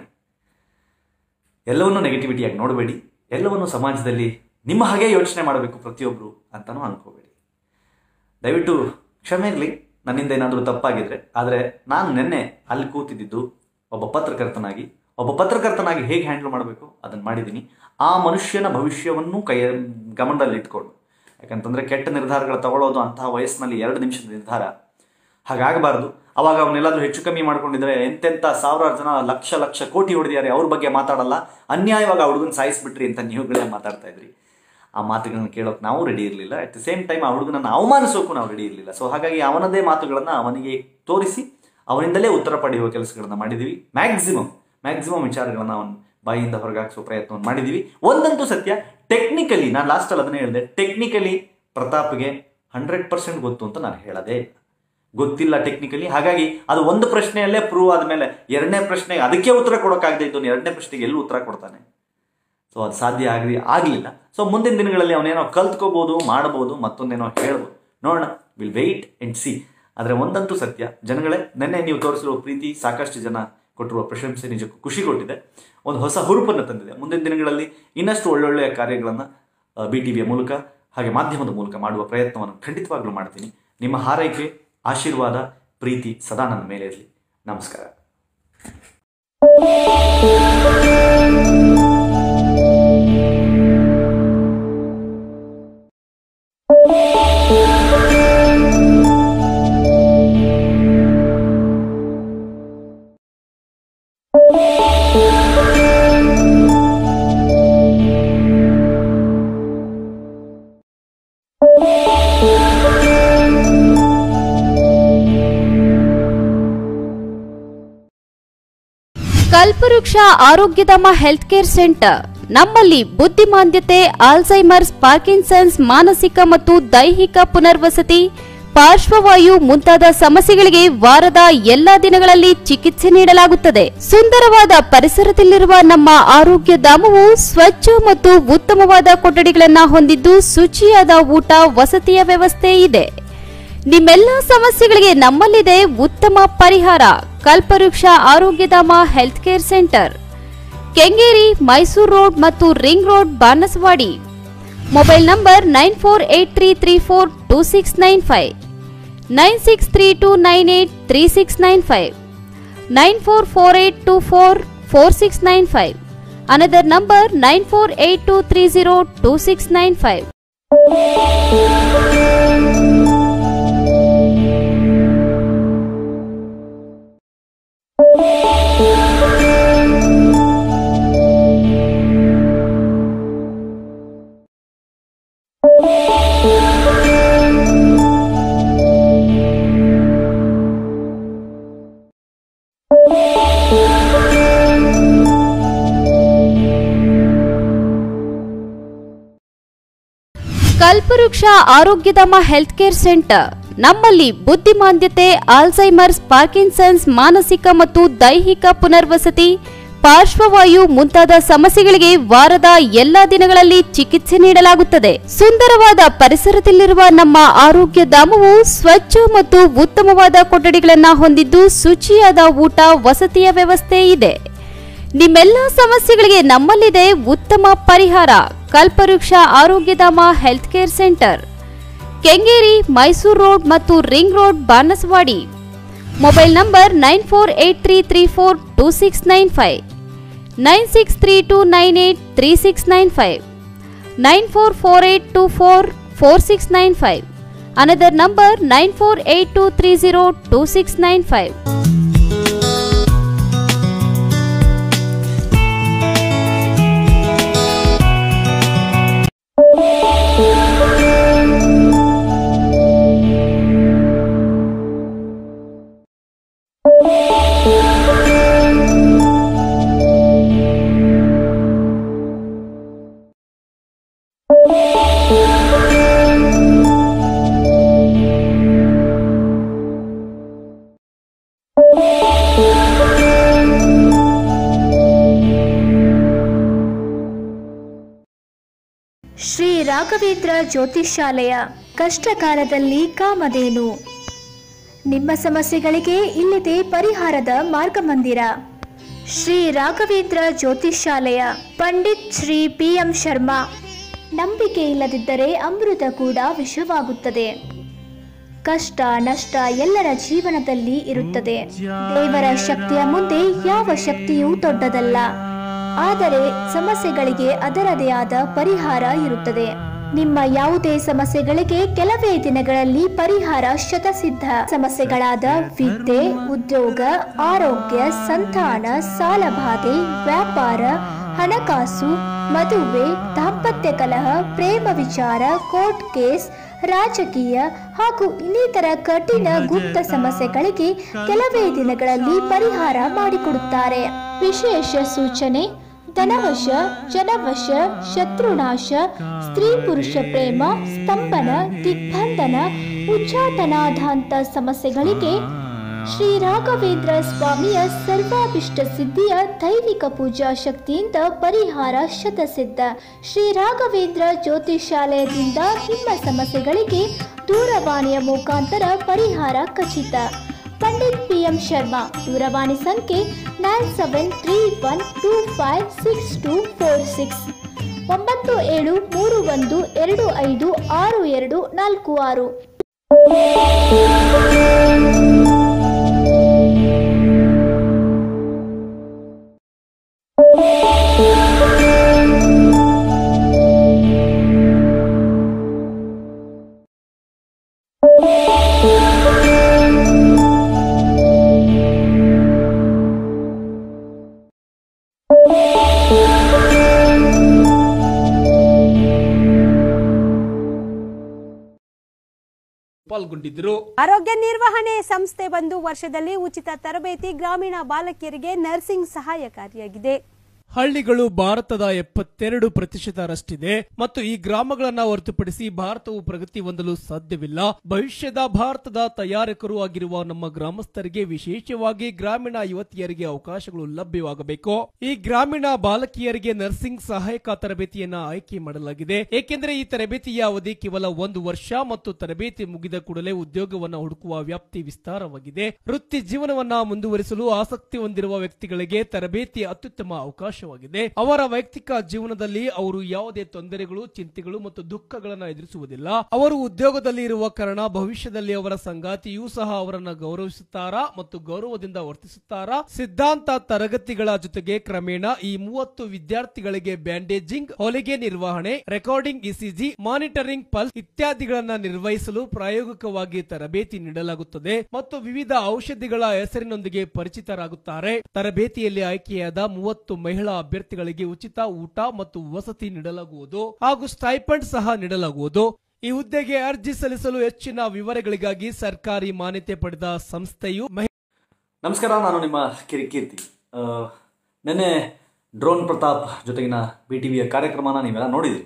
ಎಲ್ಲವನ್ನೂ ನೆಗೆಟಿವಿಟಿಯಾಗಿ ನೋಡಬೇಡಿ ಎಲ್ಲವನ್ನೂ ಸಮಾಜದಲ್ಲಿ ನಿಮ್ಮ ಹಾಗೆ ಯೋಚನೆ ಮಾಡಬೇಕು ಪ್ರತಿಯೊಬ್ಬರು ಅಂತಲೂ ಅನ್ಕೋಬೇಡಿ ದಯವಿಟ್ಟು ಕ್ಷಮೆ ಇರಲಿ ನನ್ನಿಂದ ಏನಾದರೂ ತಪ್ಪಾಗಿದ್ರೆ ಆದರೆ ನಾನು ನಿನ್ನೆ ಅಲ್ಲಿ ಕೂತಿದ್ದು ಒಬ್ಬ ಪತ್ರಕರ್ತನಾಗಿ ಒಬ್ಬ ಪತ್ರಕರ್ತನಾಗಿ ಹೇಗೆ ಹ್ಯಾಂಡಲ್ ಮಾಡಬೇಕು ಅದನ್ನು ಮಾಡಿದ್ದೀನಿ ಆ ಮನುಷ್ಯನ ಭವಿಷ್ಯವನ್ನು ಕೈ ಗಮನದಲ್ಲಿ ಇಟ್ಕೊಂಡು ಯಾಕಂತಂದರೆ ಕೆಟ್ಟ ನಿರ್ಧಾರಗಳು ತಗೊಳ್ಳೋದು ಅಂತಹ ವಯಸ್ಸಿನಲ್ಲಿ ಎರಡು ನಿಮಿಷದ ನಿರ್ಧಾರ ಹಾಗಾಗಬಾರ್ದು ಅವಾಗ ಅವನ್ನೆಲ್ಲಾದ್ರೂ ಹೆಚ್ಚು ಕಮ್ಮಿ ಮಾಡ್ಕೊಂಡಿದ್ರೆ ಎಂತೆಂಥ ಸಾವಿರಾರು ಜನ ಲಕ್ಷ ಲಕ್ಷ ಕೋಟಿ ಹೊಡೆದಿದ್ದಾರೆ ಅವ್ರ ಬಗ್ಗೆ ಮಾತಾಡಲ್ಲ ಅನ್ಯಾಯವಾಗಿ ಆ ಹುಡುಗನ ಸಾಯಿಸ್ಬಿಟ್ರಿ ಅಂತ ನೀವುಗಳೇ ಮಾತಾಡ್ತಾ ಇದ್ರಿ ಆ ಮಾತುಗಳನ್ನ ಕೇಳೋಕೆ ನಾವು ರೆಡಿ ಇರಲಿಲ್ಲ ಅಟ್ ದ ಸೇಮ್ ಟೈಮ್ ಆ ಹುಡುಗನನ್ನು ಅವಮಾನಿಸೋಕ್ಕೂ ನಾವು ರೆಡಿ ಇರಲಿಲ್ಲ ಸೊ ಹಾಗಾಗಿ ಅವನದೇ ಮಾತುಗಳನ್ನು ಅವನಿಗೆ ತೋರಿಸಿ ಅವನಿಂದಲೇ ಉತ್ತರ ಪಡೆಯುವ ಕೆಲಸಗಳನ್ನು ಮಾಡಿದ್ದೀವಿ ಮ್ಯಾಕ್ಸಿಮಮ್ ಮ್ಯಾಕ್ಸಿಮಮ್ ವಿಚಾರಗಳನ್ನು ಅವನ ಬಾಯಿಯಿಂದ ಹೊರಗಾಕಿಸೋ ಪ್ರಯತ್ನವನ್ನು ಮಾಡಿದ್ದೀವಿ ಒಂದಂತೂ ಸತ್ಯ ಟೆಕ್ನಿಕಲಿ ನಾನು ಲಾಸ್ಟಲ್ಲಿ ಅದನ್ನೇ ಹೇಳಿದೆ ಟೆಕ್ನಿಕಲಿ ಪ್ರತಾಪ್ಗೆ ಹಂಡ್ರೆಡ್ ಪರ್ಸೆಂಟ್ ಗೊತ್ತು ಅಂತ ನಾನು ಹೇಳದೆ ಗೊತ್ತಿಲ್ಲ ಟೆಕ್ನಿಕಲಿ ಹಾಗಾಗಿ ಅದು ಒಂದು ಪ್ರಶ್ನೆಯಲ್ಲೇ ಪ್ರೂವ್ ಆದಮೇಲೆ ಎರಡನೇ ಪ್ರಶ್ನೆಗೆ ಅದಕ್ಕೆ ಉತ್ತರ ಕೊಡೋಕ್ಕಾಗದೆ ಇದ್ದು ಎರಡನೇ ಪ್ರಶ್ನೆಗೆ ಎಲ್ಲೂ ಉತ್ತರ ಕೊಡ್ತಾನೆ ಸೊ ಅದು ಸಾಧ್ಯ ಆಗಲಿ ಆಗಲಿಲ್ಲ ಸೊ ಮುಂದಿನ ದಿನಗಳಲ್ಲಿ ಅವನೇನೋ ಕಲ್ತ್ಕೋಬೋದು ಮಾಡ್ಬೋದು ಮತ್ತೊಂದೇನೋ ಹೇಳ್ಬೋದು ನೋಡೋಣ ವಿಲ್ ವೆಯ್ಟ್ ಆ್ಯಂಡ್ ಸಿ ಆದರೆ ಒಂದಂತೂ ಸತ್ಯ ಜನಗಳೇ ನೆನ್ನೆ ನೀವು ತೋರಿಸಿರುವ ಪ್ರೀತಿ ಸಾಕಷ್ಟು ಜನ ಕೊಟ್ಟಿರುವ ಪ್ರಶಂಸೆ ನಿಜಕ್ಕೂ ಖುಷಿ ಕೊಟ್ಟಿದೆ ಒಂದು ಹೊಸ ಹುರುಪನ್ನು ತಂದಿದೆ ಮುಂದಿನ ದಿನಗಳಲ್ಲಿ ಇನ್ನಷ್ಟು ಒಳ್ಳೊಳ್ಳೆಯ ಕಾರ್ಯಗಳನ್ನು ಬಿ ಟಿ ವಿಯ ಮೂಲಕ ಹಾಗೆ ಮಾಧ್ಯಮದ ಮೂಲಕ ಮಾಡುವ ಪ್ರಯತ್ನವನ್ನು ಖಂಡಿತವಾಗ್ಲೂ ಮಾಡ್ತೀನಿ ನಿಮ್ಮ ಹಾರೈಕೆ ಆಶೀರ್ವಾದ ಪ್ರೀತಿ ಸದಾ ನನ್ನ ಮೇಲೆ ಇರಲಿ ನಮಸ್ಕಾರ ಕಲ್ಪವೃಕ್ಷ ಆರೋಗ್ಯಧಾಮ ಹೆಲ್ತ್ ಕೇರ್ ಸೆಂಟರ್ ನಮ್ಮಲ್ಲಿ ಬುದ್ಧಿಮಾಂದ್ಯತೆ ಆಲ್ಝೈಮರ್ಸ್ ಪಾರ್ಕಿನ್ಸನ್ಸ್ ಮಾನಸಿಕ ಮತ್ತು ದೈಹಿಕ ಪುನರ್ವಸತಿ ಪಾರ್ಶ್ವವಾಯು ಮುಂತಾದ ಸಮಸ್ಯೆಗಳಿಗೆ ವಾರದ ಎಲ್ಲಾ ದಿನಗಳಲ್ಲಿ ಚಿಕಿತ್ಸೆ ನೀಡಲಾಗುತ್ತದೆ ಸುಂದರವಾದ ಪರಿಸರದಲ್ಲಿರುವ ನಮ್ಮ ಆರೋಗ್ಯ ಧಾಮವು ಸ್ವಚ್ಛ ಮತ್ತು ಉತ್ತಮವಾದ ಕೊಠಡಿಗಳನ್ನು ಹೊಂದಿದ್ದು ಶುಚಿಯಾದ ಊಟ ವಸತಿಯ ವ್ಯವಸ್ಥೆ ಇದೆ ನಿಮ್ಮೆಲ್ಲ ಸಮಸ್ಯೆಗಳಿಗೆ ನಮ್ಮಲ್ಲಿದೆ ಉತ್ತಮ ಪರಿಹಾರ Kalpavriksha Arogyadhama health care centre Kengeri Mysuru road ಮತ್ತು ring road Banasawadi mobile number nine four eight three three four two six nine five nine six three two nine eight three six nine five nine four four eight two four four six nine five another number nine four eight two three zero two six nine five Kalpavriksha Arogyadhama health care centre ನಮ್ಮಲ್ಲಿ ಬುದ್ಧಿಮಾಂದ್ಯತೆ ಆಲ್ಝೈಮರ್ಸ್ ಪಾರ್ಕಿನ್ಸನ್ಸ್ ಮಾನಸಿಕ ಮತ್ತು ದೈಹಿಕ ಪುನರ್ವಸತಿ ಪಾರ್ಶ್ವವಾಯು ಮುಂತಾದ ಸಮಸ್ಯೆಗಳಿಗೆ ವಾರದ ಎಲ್ಲಾ ದಿನಗಳಲ್ಲಿ ಚಿಕಿತ್ಸೆ ನೀಡಲಾಗುತ್ತದೆ ಸುಂದರವಾದ ಪರಿಸರದಲ್ಲಿರುವ ನಮ್ಮ ಆರೋಗ್ಯ ಧಾಮವು ಸ್ವಚ್ಛ ಮತ್ತು ಉತ್ತಮವಾದ ಕೊಠಡಿಗಳನ್ನು ಹೊಂದಿದ್ದು ಶುಚಿಯಾದ ಊಟ ವಸತಿಯ ವ್ಯವಸ್ಥೆ ಇದೆ ನಿಮ್ಮೆಲ್ಲ ಸಮಸ್ಯೆಗಳಿಗೆ ನಮ್ಮಲ್ಲಿದೆ ಉತ್ತಮ ಪರಿಹಾರ Kalpavriksha Arogyadhama health care centre Kengeri Mysuru road ಮತ್ತು ring road Banasawadi mobile number nine four eight three three four two six nine five nine six three two nine eight three six nine five nine four four eight two four four six nine five another number nine four eight two three zero two six nine five Shri Raghavendra Jyothishyalaya ಕಷ್ಟಕಾಲದಲ್ಲಿ ಕಾಮಧೇನು ನಿಮ್ಮ ಸಮಸ್ಯೆಗಳಿಗೆ ಇಲ್ಲಿದೆ ಪರಿಹಾರದ ಮಾರ್ಗಮಂದಿರ ಶ್ರೀ ರಾಘವೇಂದ್ರ ಜ್ಯೋತಿಷ್ಯಾಲಯ ಪಂಡಿತ್ ಶ್ರೀ ಪಿ ಎಂ ಶರ್ಮಾ ನಂಬಿಕೆ ಇಲ್ಲದಿದ್ದರೆ ಅಮೃತ ಕೂಡ ವಿಷವಾಗುತ್ತದೆ ಕಷ್ಟ ನಷ್ಟ ಎಲ್ಲರ ಜೀವನದಲ್ಲಿ ಇರುತ್ತದೆ ದೇವರ ಶಕ್ತಿಯ ಮುಂದೆ ಯಾವ ಶಕ್ತಿಯೂ ದೊಡ್ಡದಲ್ಲ ಆದರೆ ಸಮಸ್ಯೆಗಳಿಗೆ ಅದರದೇ ಆದ ಪರಿಹಾರ ಇರುತ್ತದೆ ನಿಮ್ಮ ಯಾವುದೇ ಸಮಸ್ಯೆಗಳಿಗೆ ಕೆಲವೇ ದಿನಗಳಲ್ಲಿ ಪರಿಹಾರ ಶತಸಿದ್ಧ ಸಮಸ್ಯೆಗಳಾದ ವಿದ್ಯೆ ಉದ್ಯೋಗ ಆರೋಗ್ಯ ಸಂತಾನ ಸಾಲಬಾಧೆ ವ್ಯಾಪಾರ ಹಣಕಾಸು ಮದುವೆ ದಾಂಪತ್ಯ ಕಲಹ ಪ್ರೇಮ ವಿಚಾರ ಕೋರ್ಟ್ ಕೇಸ್ ರಾಜಕೀಯ ಹಾಗೂ ಇನ್ನಿತರ ಕಠಿಣ ಗುಪ್ತ ಸಮಸ್ಯೆಗಳಿಗೆ ಕೆಲವೇ ದಿನಗಳಲ್ಲಿ ಪರಿಹಾರ ಮಾಡಿಕೊಡುತ್ತಾರೆ ವಿಶೇಷ ಸೂಚನೆ ಧನವಶ ಜನವಶ ಶತ್ರುನಾಶ ಸ್ತ್ರೀ ಪುರುಷ ಪ್ರೇಮ ಸ್ತಂಭನ ದಿಗ್ಬಂಧನ ಉಚ್ಚಾಟನಾಧಾಂತ ಸಮಸ್ಯೆಗಳಿಗೆ ಶ್ರೀ ರಾಘವೇಂದ್ರ ಸ್ವಾಮಿಯ ಸರ್ವಾಭಿಷ್ಟ ಸಿದ್ಧಿಯ ದೈವಿಕ ಪೂಜಾ ಶಕ್ತಿಯಿಂದ ಪರಿಹಾರ ಶತಸಿದ್ಧ ಶ್ರೀ ರಾಘವೇಂದ್ರ ಜ್ಯೋತಿಷಾಲಯದಿಂದ ನಿಮ್ಮ ಸಮಸ್ಯೆಗಳಿಗೆ ದೂರವಾಣಿಯ ಮುಖಾಂತರ ಪರಿಹಾರ ಖಚಿತ ಪಂಡಿತ್ ಪಿ ಎಂ ಶರ್ಮಾ ದೂರವಾಣಿ ಸಂಖ್ಯೆ nine seven three one two five six two four six ಒಂಬತ್ತು ಏಳು ಮೂರು ಒಂದು ಎರಡು ಐದು ಆರು ಎರಡು ನಾಲ್ಕು ಆರು ಪಾಲ್ಗೊಂಡಿದ್ದರು ಆರೋಗ್ಯ ನಿರ್ವಹಣೆ ಸಂಸ್ಥೆ ಬಂದು ವರ್ಷದಲ್ಲಿ ಉಚಿತ ತರಬೇತಿ ಗ್ರಾಮೀಣ ಬಾಲಕಿಯರಿಗೆ ನರ್ಸಿಂಗ್ ಸಹಾಯಕಾರಿಯಾಗಿದೆ ಹಳ್ಳಿಗಳು ಭಾರತದ ಎಪ್ಪತ್ತೆರಡು ಪ್ರತಿಶತರಷ್ಟಿದೆ ಮತ್ತು ಈ ಗ್ರಾಮಗಳನ್ನ ಹೊರತುಪಡಿಸಿ ಭಾರತವು ಪ್ರಗತಿ ಹೊಂದಲು ಸಾಧ್ಯವಿಲ್ಲ ಭವಿಷ್ಯದ ಭಾರತದ ತಯಾರಕರು ಆಗಿರುವ ನಮ್ಮ ಗ್ರಾಮಸ್ಥರಿಗೆ ವಿಶೇಷವಾಗಿ ಗ್ರಾಮೀಣ ಯುವತಿಯರಿಗೆ ಅವಕಾಶಗಳು ಲಭ್ಯವಾಗಬೇಕು ಈ ಗ್ರಾಮೀಣ ಬಾಲಕಿಯರಿಗೆ ನರ್ಸಿಂಗ್ ಸಹಾಯಕ ತರಬೇತಿಯನ್ನ ಆಯ್ಕೆ ಮಾಡಲಾಗಿದೆ ಏಕೆಂದರೆ ಈ ತರಬೇತಿಯ ಅವಧಿ ಕೇವಲ ಒಂದು ವರ್ಷ ಮತ್ತು ತರಬೇತಿ ಮುಗಿದ ಕೂಡಲೇ ಉದ್ಯೋಗವನ್ನ ಹುಡುಕುವ ವ್ಯಾಪ್ತಿ ವಿಸ್ತಾರವಾಗಿದೆ ವೃತ್ತಿ ಜೀವನವನ್ನ ಮುಂದುವರಿಸಲು ಆಸಕ್ತಿ ಹೊಂದಿರುವ ವ್ಯಕ್ತಿಗಳಿಗೆ ತರಬೇತಿ ಅತ್ಯುತ್ತಮ ಅವಕಾಶ ಅವಕಾಶವಾಗಿದೆ ಅವರ ವೈಯಕ್ತಿಕ ಜೀವನದಲ್ಲಿ ಅವರು ಯಾವುದೇ ತೊಂದರೆಗಳು ಚಿಂತೆಗಳು ಮತ್ತು ದುಃಖಗಳನ್ನು ಎದುರಿಸುವುದಿಲ್ಲ ಅವರು ಉದ್ಯೋಗದಲ್ಲಿ ಇರುವ ಕಾರಣ ಭವಿಷ್ಯದಲ್ಲಿ ಅವರ ಸಂಗಾತಿಯೂ ಸಹ ಅವರನ್ನ ಗೌರವಿಸುತ್ತಾರಾ ಮತ್ತು ಗೌರವದಿಂದ ವರ್ತಿಸುತ್ತಾರಾ ಸಿದ್ಧಾಂತ ತರಗತಿಗಳ ಜೊತೆಗೆ ಕ್ರಮೇಣ ಈ ಮೂವತ್ತು ವಿದ್ಯಾರ್ಥಿಗಳಿಗೆ ಬ್ಯಾಂಡೇಜಿಂಗ್ ಹೊಲಿಗೆ ನಿರ್ವಹಣೆ ರೆಕಾರ್ಡಿಂಗ್ ಇಸಿಜಿ ಮಾನಿಟರಿಂಗ್ ಪಲ್ಸ್ ಇತ್ಯಾದಿಗಳನ್ನ ನಿರ್ವಹಿಸಲು ಪ್ರಾಯೋಗಿಕವಾಗಿ ತರಬೇತಿ ನೀಡಲಾಗುತ್ತದೆ ಮತ್ತು ವಿವಿಧ ಔಷಧಿಗಳ ಹೆಸರಿನೊಂದಿಗೆ ಪರಿಚಿತರಾಗುತ್ತಾರೆ ತರಬೇತಿಯಲ್ಲಿ ಆಯ್ಕೆಯಾದ ಮೂವತ್ತು ಮಹಿಳಾ ಅಭ್ಯರ್ಥಿಗಳಿಗೆ ಉಚಿತ ಊಟ ಮತ್ತು ವಸತಿ ನೀಡಲಾಗುವುದು ಹಾಗೂ ಸ್ಟೈಪಂಡ್ ಸಹ ನೀಡಲಾಗುವುದು ಈ ಹುದ್ದೆಗೆ ಅರ್ಜಿ ಸಲ್ಲಿಸಲು ಹೆಚ್ಚಿನ ವಿವರಗಳಿಗಾಗಿ ಸರ್ಕಾರಿ ಮಾನ್ಯತೆ ಪಡೆದ ಸಂಸ್ಥೆಯು ಮಹಿ- ನಮಸ್ಕಾರ ನಾನು ನಿಮ್ಮ ಕಿರಿಕೀರ್ತಿ ಆ, ನೆನ್ನೆ ಡ್ರೋನ್ ಪ್ರತಾಪ್ ಜೊತೆಗಿನ ಬಿ ಟಿ ವಿಯ ಕಾರ್ಯಕ್ರಮನ ನೀವೆಲ್ಲ ನೋಡಿದ್ರಿ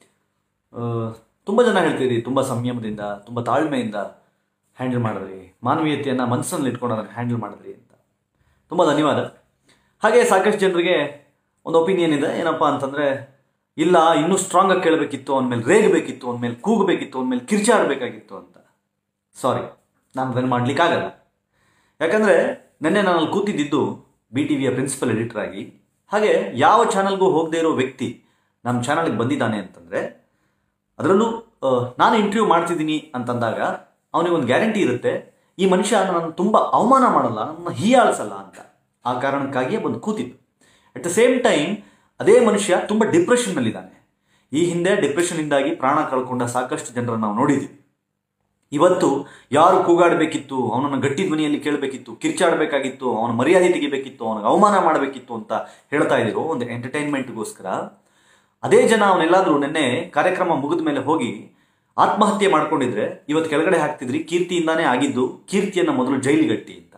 ತುಂಬ ಜನ ಹೇಳ್ತೀರಿ ತುಂಬ ಸಂಯಮದಿಂದ ತುಂಬ ತಾಳ್ಮೆಯಿಂದ ಹ್ಯಾಂಡಲ್ ಮಾಡಿದ್ರಿ ಮಾನವೀಯತೆಯನ್ನು ಮನಸ್ಸಲ್ಲಿ ಇಟ್ಕೊಂಡು ಅದನ್ನು ಹ್ಯಾಂಡಲ್ ಮಾಡಿದ್ರಿ ಅಂತ ತುಂಬ ಧನ್ಯವಾದ ಹಾಗೆ ಸಾಕಷ್ಟು ಜನರಿಗೆ ಒಂದು ಒಪಿನಿಯನ್ ಇದೆ ಏನಪ್ಪ ಅಂತಂದರೆ ಇಲ್ಲ ಇನ್ನೂ ಸ್ಟ್ರಾಂಗಾಗಿ ಕೇಳಬೇಕಿತ್ತು ಅಂದಮೇಲೆ ರೇಗಬೇಕಿತ್ತು ಅಂದಮೇಲೆ ಕೂಗಬೇಕಿತ್ತು ಅಂದಮೇಲೆ ಕಿರ್ಚಾಡಬೇಕಾಗಿತ್ತು ಅಂತ ಸಾರಿ ನಾನು ಅದನ್ನು ಮಾಡಲಿಕ್ಕಾಗಲ್ಲ ಯಾಕಂದರೆ ನಿನ್ನೆ ನಾನು ಅಲ್ಲಿ ಕೂತಿದ್ದಿದ್ದು ಬಿ ಟಿ ವಿಯ ಪ್ರಿನ್ಸಿಪಲ್ ಎಡಿಟರ್ ಆಗಿ ಹಾಗೆ ಯಾವ ಚಾನಲ್ಗೂ ಹೋಗದೇ ಇರೋ ವ್ಯಕ್ತಿ ನಮ್ಮ ಚಾನಲ್ಗೆ ಬಂದಿದ್ದಾನೆ ಅಂತಂದರೆ ಅದರಲ್ಲೂ ಆ, ನಾನು ಇಂಟರ್ವ್ಯೂ ಮಾಡ್ತಿದ್ದೀನಿ ಅಂತಂದಾಗ ಅವನಿಗೆ ಒಂದು ಗ್ಯಾರಂಟಿ ಇರುತ್ತೆ ಈ ಮನುಷ್ಯ ನಾನು ತುಂಬ ಅವಮಾನ ಮಾಡಲ್ಲ ನನ್ನ ಹೀಯಾಳಿಸಲ್ಲ ಅಂತ ಆ ಕಾರಣಕ್ಕಾಗಿಯೇ ಬಂದು ಕೂತಿದ್ದು ಅಟ್ ದ ಸೇಮ್ ಟೈಮ್ ಅದೇ ಮನುಷ್ಯ ತುಂಬ ಡಿಪ್ರೆಷನ್ನಲ್ಲಿದ್ದಾನೆ ಈ ಹಿಂದೆ ಡಿಪ್ರೆಷನ್ನಿಂದಾಗಿ ಪ್ರಾಣ ಕಳ್ಕೊಂಡ ಸಾಕಷ್ಟು ಜನರನ್ನು ನಾವು ನೋಡಿದ್ದೀವಿ ಇವತ್ತು ಯಾರು ಕೂಗಾಡಬೇಕಿತ್ತು ಅವನನ್ನು ಗಟ್ಟಿ ಧ್ವನಿಯಲ್ಲಿ ಕೇಳಬೇಕಿತ್ತು ಕಿರ್ಚಾಡಬೇಕಾಗಿತ್ತು ಅವನ ಮರ್ಯಾದೆ ತೆಗಿಬೇಕಿತ್ತು ಅವನಿಗೆ ಅವಮಾನ ಮಾಡಬೇಕಿತ್ತು ಅಂತ ಹೇಳ್ತಾ ಇದ್ರು ಒಂದು ಎಂಟರ್ಟೈನ್ಮೆಂಟ್ಗೋಸ್ಕರ ಅದೇ ಜನ ಅವನೆಲ್ಲಾದ್ರೂ ನಿನ್ನೆ ಕಾರ್ಯಕ್ರಮ ಮುಗಿದ ಮೇಲೆ ಹೋಗಿ ಆತ್ಮಹತ್ಯೆ ಮಾಡ್ಕೊಂಡಿದ್ರೆ ಇವತ್ತು ಕೆಳಗಡೆ ಹಾಕ್ತಿದ್ರಿ ಕೀರ್ತಿಯಿಂದಾನೇ ಆಗಿದ್ದು ಕೀರ್ತಿಯನ್ನು ಮೊದಲು ಜೈಲಿಗಟ್ಟಿ ಅಂತ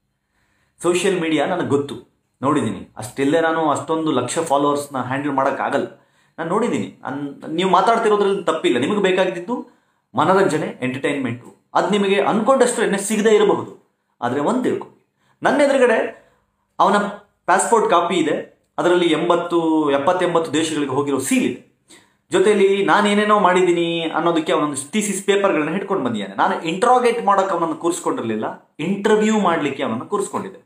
ಸೋಷಿಯಲ್ ಮೀಡಿಯಾ ನನಗೆ ಗೊತ್ತು ನೋಡಿದ್ದೀನಿ ಅಷ್ಟೆಲ್ಲೇ ನಾನು ಅಷ್ಟೊಂದು ಲಕ್ಷ ಫಾಲೋವರ್ಸ್ನ ಹ್ಯಾಂಡಲ್ ಮಾಡೋಕ್ಕಾಗಲ್ಲ ನಾನು ನೋಡಿದ್ದೀನಿ ಅನ್ ನೀವು ಮಾತಾಡ್ತಿರೋದ್ರಲ್ಲಿ ತಪ್ಪಿಲ್ಲ ನಿಮಗೆ ಬೇಕಾಗಿದ್ದು ಮನರಂಜನೆ ಎಂಟರ್ಟೈನ್ಮೆಂಟು ಅದು ನಿಮಗೆ ಅನ್ಕೊಂಡಷ್ಟು ಎಣ್ಣೆ ಸಿಗದೇ ಇರಬಹುದು ಆದರೆ ಒಂದು ತಿಳ್ಕೊ ನನ್ನ ಎದುರುಗಡೆ ಅವನ ಪಾಸ್ಪೋರ್ಟ್ ಕಾಪಿ ಇದೆ ಅದರಲ್ಲಿ ಎಂಬತ್ತು ಎಪ್ಪತ್ತೆಂಬತ್ತು ದೇಶಗಳಿಗೆ ಹೋಗಿರೋ ಸೀಲ್ ಇದೆ ಜೊತೆಲಿ ನಾನು ಏನೇನೋ ಮಾಡಿದ್ದೀನಿ ಅನ್ನೋದಕ್ಕೆ ಅವನೊಂದು ಥೀಸಿಸ್ ಪೇಪರ್ಗಳನ್ನ ಹಿಡ್ಕೊಂಡು ಬಂದಿದ್ದಾನೆ ನಾನು ಇಂಟ್ರಾಗೇಟ್ ಮಾಡೋಕೆ ಅವನನ್ನು ಕೂರಿಸ್ಕೊಂಡಿರಲಿಲ್ಲ ಇಂಟರ್ವ್ಯೂ ಮಾಡಲಿಕ್ಕೆ ಅವನನ್ನು ಕೂರಿಸ್ಕೊಂಡಿದ್ದೆ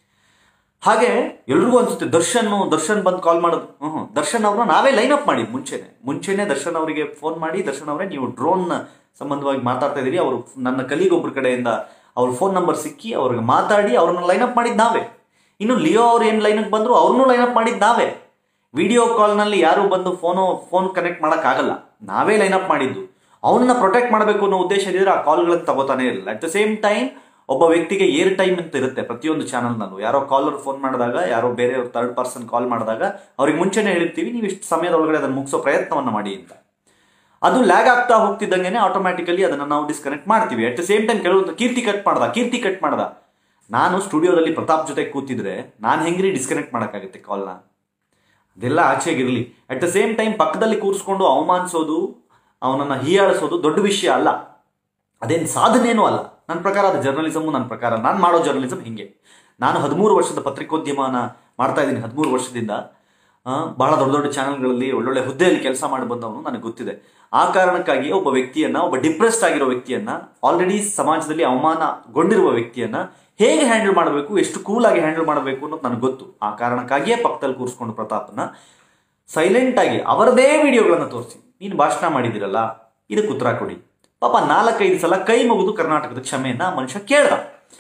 ಹಾಗೆ ಎಲ್ರಿಗೂ ಅನ್ಸುತ್ತೆ ದರ್ಶನ್ ದರ್ಶನ್ ಬಂದು ಕಾಲ್ ಮಾಡೋದು ಹ್ಞೂ ದರ್ಶನ್ ಅವ್ರನ್ನ ನಾವೇ ಲೈನ್ ಅಪ್ ಮಾಡಿ ಮುಂಚೆನೆ ಮುಂಚೆನೆ ದರ್ಶನ್ ಅವರಿಗೆ ಫೋನ್ ಮಾಡಿ ದರ್ಶನ್ ಅವರೇ ನೀವು ಡ್ರೋನ್ ಸಂಬಂಧವಾಗಿ ಮಾತಾಡ್ತಾ ಇದ್ದೀರಿ ಅವರು ನನ್ನ ಕಲೀಗ್ ಒಬ್ಬರ ಕಡೆಯಿಂದ ಅವ್ರ ಫೋನ್ ನಂಬರ್ ಸಿಕ್ಕಿ ಅವ್ರಿಗೆ ಮಾತಾಡಿ ಅವ್ರನ್ನ ಲೈನ್ ಅಪ್ ಮಾಡಿದ್ದು ನಾವೇ ಇನ್ನು ಲಿಯೋ ಅವ್ರು ಏನು ಲೈನಕ್ಕೆ ಬಂದ್ರು ಅವ್ರನ್ನೂ ಲೈನ್ ಅಪ್ ಮಾಡಿದ್ದು ನಾವೇ ವಿಡಿಯೋ ಕಾಲ್ನಲ್ಲಿ ಯಾರು ಬಂದು ಫೋನು ಫೋನ್ ಕನೆಕ್ಟ್ ಮಾಡೋಕ್ಕಾಗಲ್ಲ ನಾವೇ ಲೈನ್ ಅಪ್ ಮಾಡಿದ್ದು ಅವನನ್ನ ಪ್ರೊಟೆಕ್ಟ್ ಮಾಡಬೇಕು ಅನ್ನೋ ಉದ್ದೇಶ ಇದ್ದರೆ ಆ ಕಾಲ್ಗಳನ್ನು ತಗೋತಾನೆ ಇರಲಿಲ್ಲ ಅಟ್ ದ ಸೇಮ್ ಟೈಮ್ ಒಬ್ಬ ವ್ಯಕ್ತಿಗೆ ಏರ್ ಟೈಮ್ ಅಂತ ಇರುತ್ತೆ ಪ್ರತಿಯೊಂದು ಚಾನಲ್ನಲ್ಲೂ ಯಾರೋ ಕಾಲರ್ ಫೋನ್ ಮಾಡಿದಾಗ ಯಾರೋ ಬೇರೆ ಥರ್ಡ್ ಪರ್ಸನ್ ಕಾಲ್ ಮಾಡಿದಾಗ ಅವ್ರಿಗೆ ಮುಂಚೆನೇ ಹೇಳಿರ್ತೀವಿ ನೀವು ಇಷ್ಟು ಸಮಯದ ಒಳಗಡೆ ಅದನ್ನು ಮುಗಿಸೋ ಪ್ರಯತ್ನವನ್ನು ಮಾಡಿ ಅಂತ ಅದು ಲ್ಯಾಗ್ ಆಗ್ತಾ ಹೋಗ್ತಿದ್ದಂಗೆ ಆಟೋಮ್ಯಾಟಿಕಲಿ ಅದನ್ನು ನಾವು ಡಿಸ್ಕನೆಕ್ಟ್ ಮಾಡ್ತೀವಿ ಅಟ್ ದ ಸೇಮ್ ಟೈಮ್ ಕೆಲವೊಂದು ಕೀರ್ತಿ ಕಟ್ ಮಾಡ್ದ ಕೀರ್ತಿ ಕಟ್ ಮಾಡ್ದ ನಾನು ಸ್ಟುಡಿಯೋದಲ್ಲಿ ಪ್ರತಾಪ್ ಜೊತೆ ಕೂತಿದ್ರೆ ನಾನು ಹೆಂಗ್ರಿ ಡಿಸ್ಕನೆಕ್ಟ್ ಮಾಡೋಕ್ಕಾಗುತ್ತೆ ಕಾಲ್ನ ಅದೆಲ್ಲ ಆಚೆಗಿರಲಿ ಅಟ್ ದ ಸೇಮ್ ಟೈಮ್ ಪಕ್ಕದಲ್ಲಿ ಕೂರಿಸ್ಕೊಂಡು ಅವಮಾನಿಸೋದು ಅವನನ್ನು ಹೀಯಾಳಿಸೋದು ದೊಡ್ಡ ವಿಷಯ ಅಲ್ಲ ಅದೇನು ಸಾಧನೆಯೂ ಅಲ್ಲ ನನ್ನ ಪ್ರಕಾರ ಅದು ಜರ್ನಲಿಸಮು ನನ್ನ ಪ್ರಕಾರ ನಾನು ಮಾಡೋ ಜರ್ನಲಿಸಮ್ ಹಿಂಗೆ ನಾನು ಹದಿಮೂರು ವರ್ಷದ ಪತ್ರಿಕೋದ್ಯಮನ ಮಾಡ್ತಾ ಇದ್ದೀನಿ ಹದಿಮೂರು ವರ್ಷದಿಂದ ಆ, ಬಹಳ ದೊಡ್ಡ ದೊಡ್ಡ ಚಾನಲ್ಗಳಲ್ಲಿ ಒಳ್ಳೊಳ್ಳೆ ಹುದ್ದೆಯಲ್ಲಿ ಕೆಲಸ ಮಾಡಿ ಬಂದವನು ನನಗೆ ಗೊತ್ತಿದೆ ಆ ಕಾರಣಕ್ಕಾಗಿ ಒಬ್ಬ ವ್ಯಕ್ತಿಯನ್ನ ಒಬ್ಬ ಡಿಪ್ರೆಸ್ಡ್ ಆಗಿರೋ ವ್ಯಕ್ತಿಯನ್ನ ಆಲ್ರೆಡಿ ಸಮಾಜದಲ್ಲಿ ಅವಮಾನಗೊಂಡಿರುವ ವ್ಯಕ್ತಿಯನ್ನ ಹೇಗೆ ಹ್ಯಾಂಡಲ್ ಮಾಡಬೇಕು ಎಷ್ಟು ಕೂಲಾಗಿ ಹ್ಯಾಂಡಲ್ ಮಾಡಬೇಕು ಅನ್ನೋದು ನನಗೆ ಗೊತ್ತು ಆ ಕಾರಣಕ್ಕಾಗಿಯೇ ಪಕ್ಕದಲ್ಲಿ ಕೂರಿಸ್ಕೊಂಡು ಪ್ರತಾಪ್ನ ಸೈಲೆಂಟ್ ಆಗಿ ಅವರದೇ ವಿಡಿಯೋಗಳನ್ನು ತೋರಿಸಿ ನೀನು ಭಾಷಣ ಮಾಡಿದಿರಲ್ಲ ಇದಕ್ಕೆ ಉತ್ತರ ಕೊಡಿ ಪಾಪ ನಾಲ್ಕೈದು ಸಲ ಕೈ ಮುಗಿದು ಕರ್ನಾಟಕದ ಕ್ಷಮೆಯನ್ನ ಆ ಮನುಷ್ಯ ಕೇಳ್ದ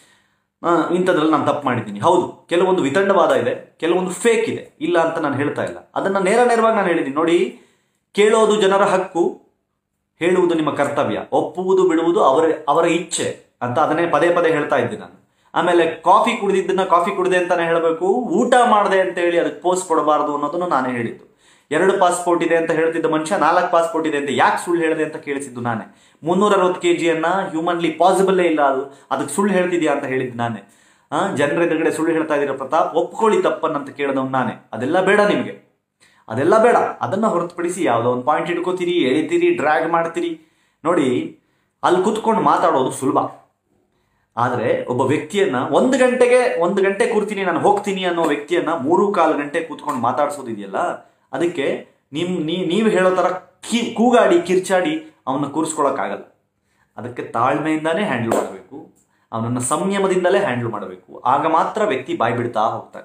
ಆ, ಇಂಥದ್ರಲ್ಲಿ ನಾನು ತಪ್ಪು ಮಾಡಿದ್ದೀನಿ ಹೌದು ಕೆಲವೊಂದು ವಿತಂಡವಾದ ಇದೆ ಕೆಲವೊಂದು ಫೇಕ್ ಇದೆ ಇಲ್ಲ ಅಂತ ನಾನು ಹೇಳ್ತಾ ಇಲ್ಲ ಅದನ್ನ ನೇರ ನೇರವಾಗಿ ನಾನು ಹೇಳಿದ್ದೀನಿ ನೋಡಿ ಕೇಳೋದು ಜನರ ಹಕ್ಕು ಹೇಳುವುದು ನಿಮ್ಮ ಕರ್ತವ್ಯ ಒಪ್ಪುವುದು ಬಿಡುವುದು ಅವರ ಅವರ ಇಚ್ಛೆ ಅಂತ ಅದನ್ನೇ ಪದೇ ಪದೇ ಹೇಳ್ತಾ ಇದ್ದೆ ನಾನು ಆಮೇಲೆ ಕಾಫಿ ಕುಡಿದಿದ್ದನ್ನ ಕಾಫಿ ಕುಡಿದೆ ಅಂತಾನೆ ಹೇಳಬೇಕು ಊಟ ಮಾಡಿದೆ ಅಂತ ಹೇಳಿ ಅದಕ್ಕೆ ಪೋಸ್ಟ್ ಕೊಡಬಾರದು ಅನ್ನೋದನ್ನು ನಾನೇ ಹೇಳಿದ್ದು ಎರಡು ಪಾಸ್ಪೋರ್ಟ್ ಇದೆ ಅಂತ ಹೇಳ್ತಿದ್ದ ಮನುಷ್ಯ ನಾಲ್ಕು ಪಾಸ್ಪೋರ್ಟ್ ಇದೆ ಅಂತ ಯಾಕೆ ಸುಳ್ಳು ಹೇಳಿದೆ ಅಂತ ಕೇಳಿಸಿದ್ದು ನಾನೇ ಮುನ್ನೂರ ಅರವತ್ತು ಕೆ ಜಿಯನ್ನ ಹ್ಯೂಮನ್ಲಿ ಪಾಸಿಬಲ್ಲೇ ಇಲ್ಲ ಅದು ಅದಕ್ಕೆ ಸುಳ್ಳು ಹೇಳ್ತಿದ್ಯಾ ಅಂತ ಹೇಳಿದ್ದು ನಾನೇ ಆ ಜನರ ಎದುರುಗಡೆ ಸುಳ್ಳು ಹೇಳ್ತಾ ಇದ್ದೀರ ಪ್ರತಾಪ್ ಒಪ್ಕೊಳ್ಳಿ ತಪ್ಪನ್ನಂತ ಕೇಳಿದವ್ ನಾನೇ ಅದೆಲ್ಲ ಬೇಡ ನಿಮಗೆ ಅದೆಲ್ಲ ಬೇಡ ಅದನ್ನ ಹೊರತುಪಡಿಸಿ ಯಾವುದೋ ಒಂದು ಪಾಯಿಂಟ್ ಇಟ್ಕೋತೀರಿ ಎಳಿತೀರಿ ಡ್ರ್ಯಾಗ್ ಮಾಡ್ತೀರಿ ನೋಡಿ ಅಲ್ಲಿ ಕುತ್ಕೊಂಡು ಮಾತಾಡೋದು ಸುಲಭ ಆದರೆ ಒಬ್ಬ ವ್ಯಕ್ತಿಯನ್ನ ಒಂದು ಗಂಟೆಗೆ ಒಂದು ಗಂಟೆ ಕೂರ್ತೀನಿ ನಾನು ಹೋಗ್ತೀನಿ ಅನ್ನೋ ವ್ಯಕ್ತಿಯನ್ನ ಮೂರು ಕಾಲು ಗಂಟೆ ಕೂತ್ಕೊಂಡು ಮಾತಾಡ್ಸೋದಿದೆಯಲ್ಲ ಅದಕ್ಕೆ ನಿಮ್ ನೀ ನೀವು ಹೇಳೋ ಥರ ಕಿ ಕೂಗಾಡಿ ಕಿರ್ಚಾಡಿ ಅವನ್ನ ಕೂರಿಸ್ಕೊಳಕ್ಕಾಗಲ್ಲ ಅದಕ್ಕೆ ತಾಳ್ಮೆಯಿಂದಾನೇ ಹ್ಯಾಂಡಲ್ ಮಾಡಬೇಕು ಅವನನ್ನು ಸಂಯಮದಿಂದಲೇ ಹ್ಯಾಂಡಲ್ ಮಾಡಬೇಕು ಆಗ ಮಾತ್ರ ವ್ಯಕ್ತಿ ಬಾಯ್ ಬಿಡ್ತಾ ಹೋಗ್ತಾನೆ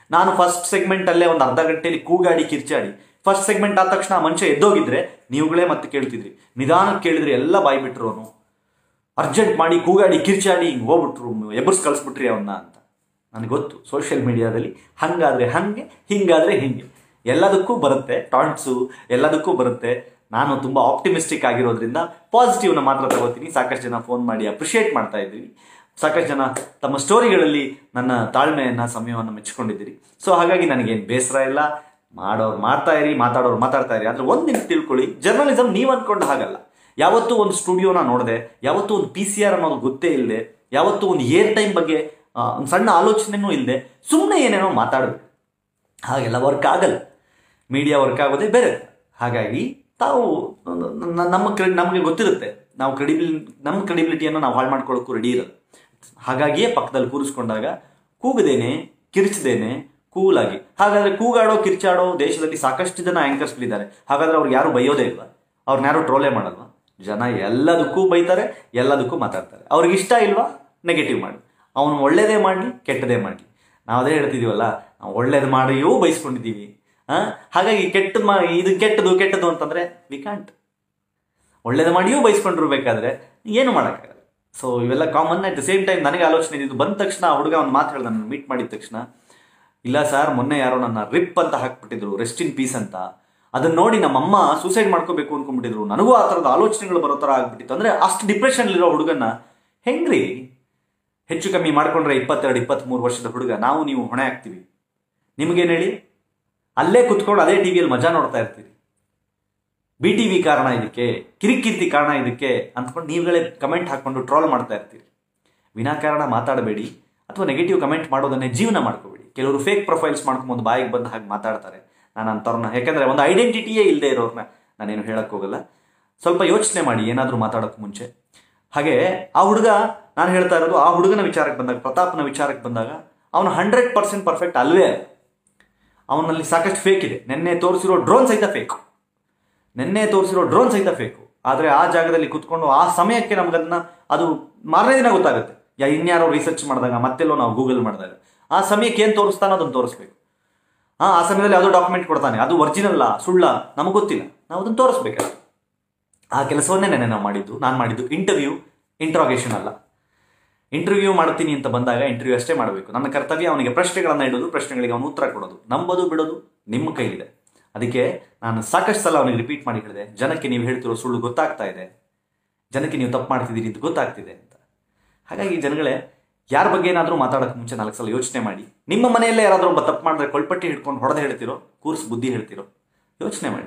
ನಾನು ಫಸ್ಟ್ ಸೆಗ್ಮೆಂಟ್ ಅಲ್ಲೇ ಒಂದು ಅರ್ಧ ಗಂಟೆಯಲ್ಲಿ ಕೂಗಾಡಿ ಕಿರ್ಚಾಡಿ ಫಸ್ಟ್ ಸೆಗ್ಮೆಂಟ್ ಆದ ತಕ್ಷಣ ಆ ಮನುಷ್ಯ ಎದ್ದೋಗಿದ್ರೆ ನೀವುಗಳೇ ಮತ್ತೆ ಕೇಳ್ತಿದ್ರಿ ನಿಧಾನಕ್ಕೆ ಕೇಳಿದ್ರೆ ಎಲ್ಲ ಬಾಯಿ ಬಿಟ್ರು ಅವನು ಅರ್ಜೆಂಟ್ ಮಾಡಿ ಕೂಗಾಡಿ ಕಿರ್ಚಾಡಿ ಹಿಂಗೆ ಹೋಗ್ಬಿಟ್ರು ಎಬ್ಬರ್ಸ್ ಕಳಿಸ್ಬಿಟ್ರಿ ಅವನ್ನ ಅಂತ ನನಗೆ ಗೊತ್ತು ಸೋಷಿಯಲ್ ಮೀಡಿಯಾದಲ್ಲಿ ಹಂಗಾದ್ರೆ ಹಂಗೆ ಹಿಂಗಾದ್ರೆ ಹಿಂಗೆ ಎಲ್ಲದಕ್ಕೂ ಬರುತ್ತೆ ಟಾಂಟ್ಸು ಎಲ್ಲದಕ್ಕೂ ಬರುತ್ತೆ ನಾನು ತುಂಬ ಆಪ್ಟಿಮಿಸ್ಟಿಕ್ ಆಗಿರೋದ್ರಿಂದ ಪಾಸಿಟಿವ್ನ ಮಾತ್ರ ತಗೋತೀನಿ ಸಾಕಷ್ಟು ಜನ ಫೋನ್ ಮಾಡಿ ಅಪ್ರಿಷಿಯೇಟ್ ಮಾಡ್ತಾ ಇದ್ದೀವಿ ಸಾಕಷ್ಟು ಜನ ತಮ್ಮ ಸ್ಟೋರಿಗಳಲ್ಲಿ ನನ್ನ ತಾಳ್ಮೆಯನ್ನು ಸಮಯವನ್ನು ಮೆಚ್ಚಿಕೊಂಡಿದ್ದೀರಿ ಸೊ ಹಾಗಾಗಿ ನನಗೇನು ಬೇಸರ ಇಲ್ಲ ಮಾಡೋರು ಮಾಡ್ತಾ ಇರಿ ಮಾತಾಡೋರು ಮಾತಾಡ್ತಾ ಇರಿ ಆದರೆ ಒಂದು ನಿಮಿಷ ತಿಳ್ಕೊಳ್ಳಿ ಜರ್ನಲಿಸಮ್ ನೀವು ಅಂದ್ಕೊಂಡು ಹಾಗಲ್ಲ ಯಾವತ್ತೂ ಒಂದು ಸ್ಟುಡಿಯೋನ ನೋಡಿದೆ ಯಾವತ್ತೂ ಒಂದು ಪಿ ಸಿ ಆರ್ ಅನ್ನೋದು ಗೊತ್ತೇ ಇಲ್ಲದೆ ಯಾವತ್ತೂ ಒಂದು ಏರ್ ಟೈಮ್ ಬಗ್ಗೆ ಆ, ಒಂದು ಸಣ್ಣ ಆಲೋಚನೆನೂ ಇಲ್ಲದೆ ಸುಮ್ಮನೆ ಏನೇನೋ ಮಾತಾಡಬೇಕು ಹಾಗೆಲ್ಲ ವರ್ಕ್ ಆಗಲ್ಲ ಮೀಡಿಯಾ ವರ್ಕ್ ಆಗೋದೇ ಬೇರೆ ಹಾಗಾಗಿ ತಾವು ನ- ನಮ್ಮ ಕ್ರೆಡಿ ನಮಗೆ ಗೊತ್ತಿರುತ್ತೆ ನಾವು ಕ್ರೆಡಿಬಿಲ್ ನಮ್ಮ ಕ್ರೆಡಿಬಿಲಿಟಿಯನ್ನು ನಾವು ಹಾಳು ಮಾಡ್ಕೊಳ್ಳೋಕ್ಕೂ ರೆಡಿ ಇರಲ್ಲ ಹಾಗಾಗಿಯೇ ಪಕ್ಕದಲ್ಲಿ ಕೂರಿಸ್ಕೊಂಡಾಗ ಕೂಗದೇನೆ ಕಿರಿಚದೇನೆ ಕೂಲಾಗಿ ಹಾಗಾದ್ರೆ ಕೂಗಾಡೋ ಕಿರ್ಚಾಡೋ ದೇಶದಲ್ಲಿ ಸಾಕಷ್ಟು ಜನ ಆಂಕರ್ಸ್ಗಳಿದ್ದಾರೆ ಹಾಗಾದ್ರೆ ಅವ್ರಿಗೆ ಯಾರು ಬೈಯೋದೇ ಇಲ್ವಾ ಅವ್ರನ್ನ ಯಾರು ಟ್ರೋಲೇ ಮಾಡಲ್ವಾ ಜನ ಎಲ್ಲದಕ್ಕೂ ಬೈತಾರೆ ಎಲ್ಲದಕ್ಕೂ ಮಾತಾಡ್ತಾರೆ ಅವ್ರಿಗೆ ಇಷ್ಟ ಇಲ್ವಾ ನೆಗೆಟಿವ್ ಮಾಡಿ ಅವನು ಒಳ್ಳೇದೇ ಮಾಡಲಿ ಕೆಟ್ಟದೇ ಮಾಡಲಿ ನಾವು ಅದೇ ಹೇಳ್ತಿದೀವಲ್ಲ ನಾವು ಒಳ್ಳೇದು ಮಾಡಿಯೂ ಬೈಸ್ಕೊಂಡಿದ್ದೀವಿ ಆ? ಹಾಗಾಗಿ ಕೆಟ್ಟ ಮಾ ಇದು ಕೆಟ್ಟದು ಕೆಟ್ಟದು ಅಂತಂದ್ರೆ ವಿ ಕಾಂಟ್ ಒಳ್ಳೇದು ಮಾಡಿಯೂ ಬೈಸ್ಕೊಂಡಿರ್ಬೇಕಾದ್ರೆ ಏನು ಮಾಡೋಕ್ಕಾಗಲ್ಲ ಸೊ ಇವೆಲ್ಲ common at the same time ನನಗೆ ಆಲೋಚನೆ ಇದ್ದು ಬಂದ ತಕ್ಷಣ ಆ ಹುಡುಗ ಒಂದು ಮಾತು ಹೇಳ್ದ ನನ್ನ ಮೀಟ್ ಮಾಡಿದ ತಕ್ಷಣ ಇಲ್ಲ ಸರ್ ಮೊನ್ನೆ ಯಾರೋ ನನ್ನ ರಿಪ್ ಅಂತ ಹಾಕ್ಬಿಟ್ಟಿದ್ರು ರೆಸ್ಟ್ ಇನ್ ಪೀಸ್ ಅಂತ ಅದನ್ನ ನೋಡಿ ನಮ್ಮಮ್ಮ ಸೂಸೈಡ್ ಮಾಡ್ಕೋಬೇಕು ಅನ್ಕೊಂಡ್ಬಿಟ್ಟಿದ್ರು ನನಗೂ ಆ ಥರದ ಆಲೋಚನೆಗಳು ಬರೋ ಥರ ಆಗ್ಬಿಟ್ಟಿತ್ತು ಅಂದ್ರೆ ಅಷ್ಟು ಡಿಪ್ರೆಷನ್ ಇರೋ ಹುಡುಗನ್ನ ಹೆಂಗ್ರಿ ಹೆಚ್ಚು ಕಮ್ಮಿ ಮಾಡ್ಕೊಂಡ್ರೆ ಇಪ್ಪತ್ತೆರಡು ಇಪ್ಪತ್ತ್ಮೂರು ವರ್ಷದ ಹುಡುಗ ನಾವು ನೀವು ಹೊಣೆ ಆಗ್ತೀವಿ ನಿಮಗೇನು ಹೇಳಿ ಅಲ್ಲೇ ಕುತ್ಕೊಂಡು ಅದೇ ಟಿವಿಯಲ್ಲಿ ಮಜಾ ನೋಡ್ತಾ ಇರ್ತೀರಿ ಬಿ ಟಿ ವಿ ಕಾರಣ ಇದಕ್ಕೆ ಕಿರಿಕಿರ್ತಿ ಕಾರಣ ಇದಕ್ಕೆ ಅಂದ್ಕೊಂಡು ನೀವುಗಳೇ ಕಮೆಂಟ್ ಹಾಕೊಂಡು ಟ್ರೋಲ್ ಮಾಡ್ತಾ ಇರ್ತೀರಿ ವಿನಾಕಾರಣ ಮಾತಾಡಬೇಡಿ ಅಥವಾ ನೆಗೆಟಿವ್ ಕಮೆಂಟ್ ಮಾಡೋದನ್ನೇ ಜೀವನ ಮಾಡ್ಕೋಬೇಡಿ ಕೆಲವರು ಫೇಕ್ ಪ್ರೊಫೈಲ್ಸ್ ಮಾಡ್ಕೊಂಬಂದು ಬಾಯಿಗೆ ಬಂದ ಹಾಗೆ ಮಾತಾಡ್ತಾರೆ ನಾನು ಅಂಥವ್ರನ್ನ ಯಾಕಂದ್ರೆ ಒಂದು ಐಡೆಂಟಿಟಿಯೇ ಇಲ್ಲದೆ ಇರೋರ್ನ ನಾನೇನು ಹೇಳಕ್ ಹೋಗಲ್ಲ ಸ್ವಲ್ಪ ಯೋಚನೆ ಮಾಡಿ ಏನಾದರೂ ಮಾತಾಡೋಕ್ಕೆ ಮುಂಚೆ ಹಾಗೆ ಆ ಹುಡುಗ ನಾನು ಹೇಳ್ತಾ ಇರೋದು ಆ ಹುಡುಗನ ವಿಚಾರಕ್ಕೆ ಬಂದಾಗ ಪ್ರತಾಪ್ನ ವಿಚಾರಕ್ಕೆ ಬಂದಾಗ ಅವನು ಹಂಡ್ರೆಡ್ ಪರ್ಸೆಂಟ್ ಪರ್ಫೆಕ್ಟ್ ಅಲ್ವೇ ಅಲ್ಲ ಅವನಲ್ಲಿ ಸಾಕಷ್ಟು ಫೇಕ್ ಇದೆ ನೆನ್ನೆ ತೋರಿಸಿರೋ ಡ್ರೋನ್ ಸಹಿತ ಫೇಕ್ ನೆನ್ನೆ ತೋರಿಸಿರೋ ಡ್ರೋನ್ ಸಹಿತ ಫೇಕು ಆದರೆ ಆ ಜಾಗದಲ್ಲಿ ಕುತ್ಕೊಂಡು ಆ ಸಮಯಕ್ಕೆ ನಮ್ಗದನ್ನ ಅದು ಮಾರನೇ ದಿನ ಗೊತ್ತಾಗುತ್ತೆ ಯಾ ಇನ್ಯಾರೋ ರಿಸರ್ಚ್ ಮಾಡಿದಾಗ ಮತ್ತೆಲ್ಲೋ ನಾವು ಗೂಗಲ್ ಮಾಡಿದಾಗ ಆ ಸಮಯಕ್ಕೆ ಏನು ತೋರಿಸ್ತಾನೋ ಅದನ್ನು ತೋರಿಸ್ಬೇಕು ಆ ಆ ಸಮಯದಲ್ಲಿ ಯಾವುದೋ ಡಾಕ್ಯುಮೆಂಟ್ ಕೊಡ್ತಾನೆ ಅದು ಒರಿಜಿನಲ್ಲ ಸುಳ್ಳ ನಮಗೆ ಗೊತ್ತಿಲ್ಲ ನಾವು ಅದನ್ನು ತೋರಿಸ್ಬೇಕಲ್ಲ ಆ ಕೆಲಸವನ್ನೇ ನೆನ್ನೆ ನಾವು ಮಾಡಿದ್ದು ನಾನು ಮಾಡಿದ್ದು ಇಂಟರ್ವ್ಯೂ ಇಂಟ್ರಾಗೇಷನ್ ಅಲ್ಲ ಇಂಟರ್ವ್ಯೂ ಮಾಡ್ತೀನಿ ಅಂತ ಬಂದಾಗ ಇಂಟರ್ವ್ಯೂ ಅಷ್ಟೇ ಮಾಡಬೇಕು ನನ್ನ ಕರ್ತವ್ಯ ಅವನಿಗೆ ಪ್ರಶ್ನೆಗಳನ್ನು ಇಡೋದು ಪ್ರಶ್ನೆಗಳಿಗೆ ಅವನು ಉತ್ತರ ಕೊಡೋದು ನಂಬೋದು ಬಿಡೋದು ನಿಮ್ಮ ಕೈಲಿದೆ ಅದಕ್ಕೆ ನಾನು ಸಾಕಷ್ಟು ಸಲ ಅವನಿಗೆ ರಿಪೀಟ್ ಮಾಡಿ ಹೇಳಿದೆ ಜನಕ್ಕೆ ನೀವು ಹೇಳ್ತಿರೋ ಸುಳ್ಳು ಗೊತ್ತಾಗ್ತಾ ಇದೆ ಜನಕ್ಕೆ ನೀವು ತಪ್ಪು ಮಾಡ್ತಿದ್ದೀರಿ ಅಂತ ಗೊತ್ತಾಗ್ತಿದೆ ಅಂತ ಹಾಗಾಗಿ ಜನಗಳೇ ಯಾರ ಬಗ್ಗೆ ಏನಾದರೂ ಮಾತಾಡೋಕ್ಕೆ ಮುಂಚೆ ನಾಲ್ಕು ಸಲ ಯೋಚನೆ ಮಾಡಿ ನಿಮ್ಮ ಮನೆಯಲ್ಲೇ ಯಾರಾದರೂ ಒಬ್ಬ ತಪ್ಪು ಮಾಡಿದ್ರೆ ಕೊಳ್ಪಟ್ಟಿ ಹಿಡ್ಕೊಂಡು ಹೊಡೆದು ಹೇಳ್ತಿರೋ ಕೂರ್ಸ್ ಬುದ್ಧಿ ಹೇಳ್ತಿರೋ ಯೋಚನೆ ಮಾಡಿ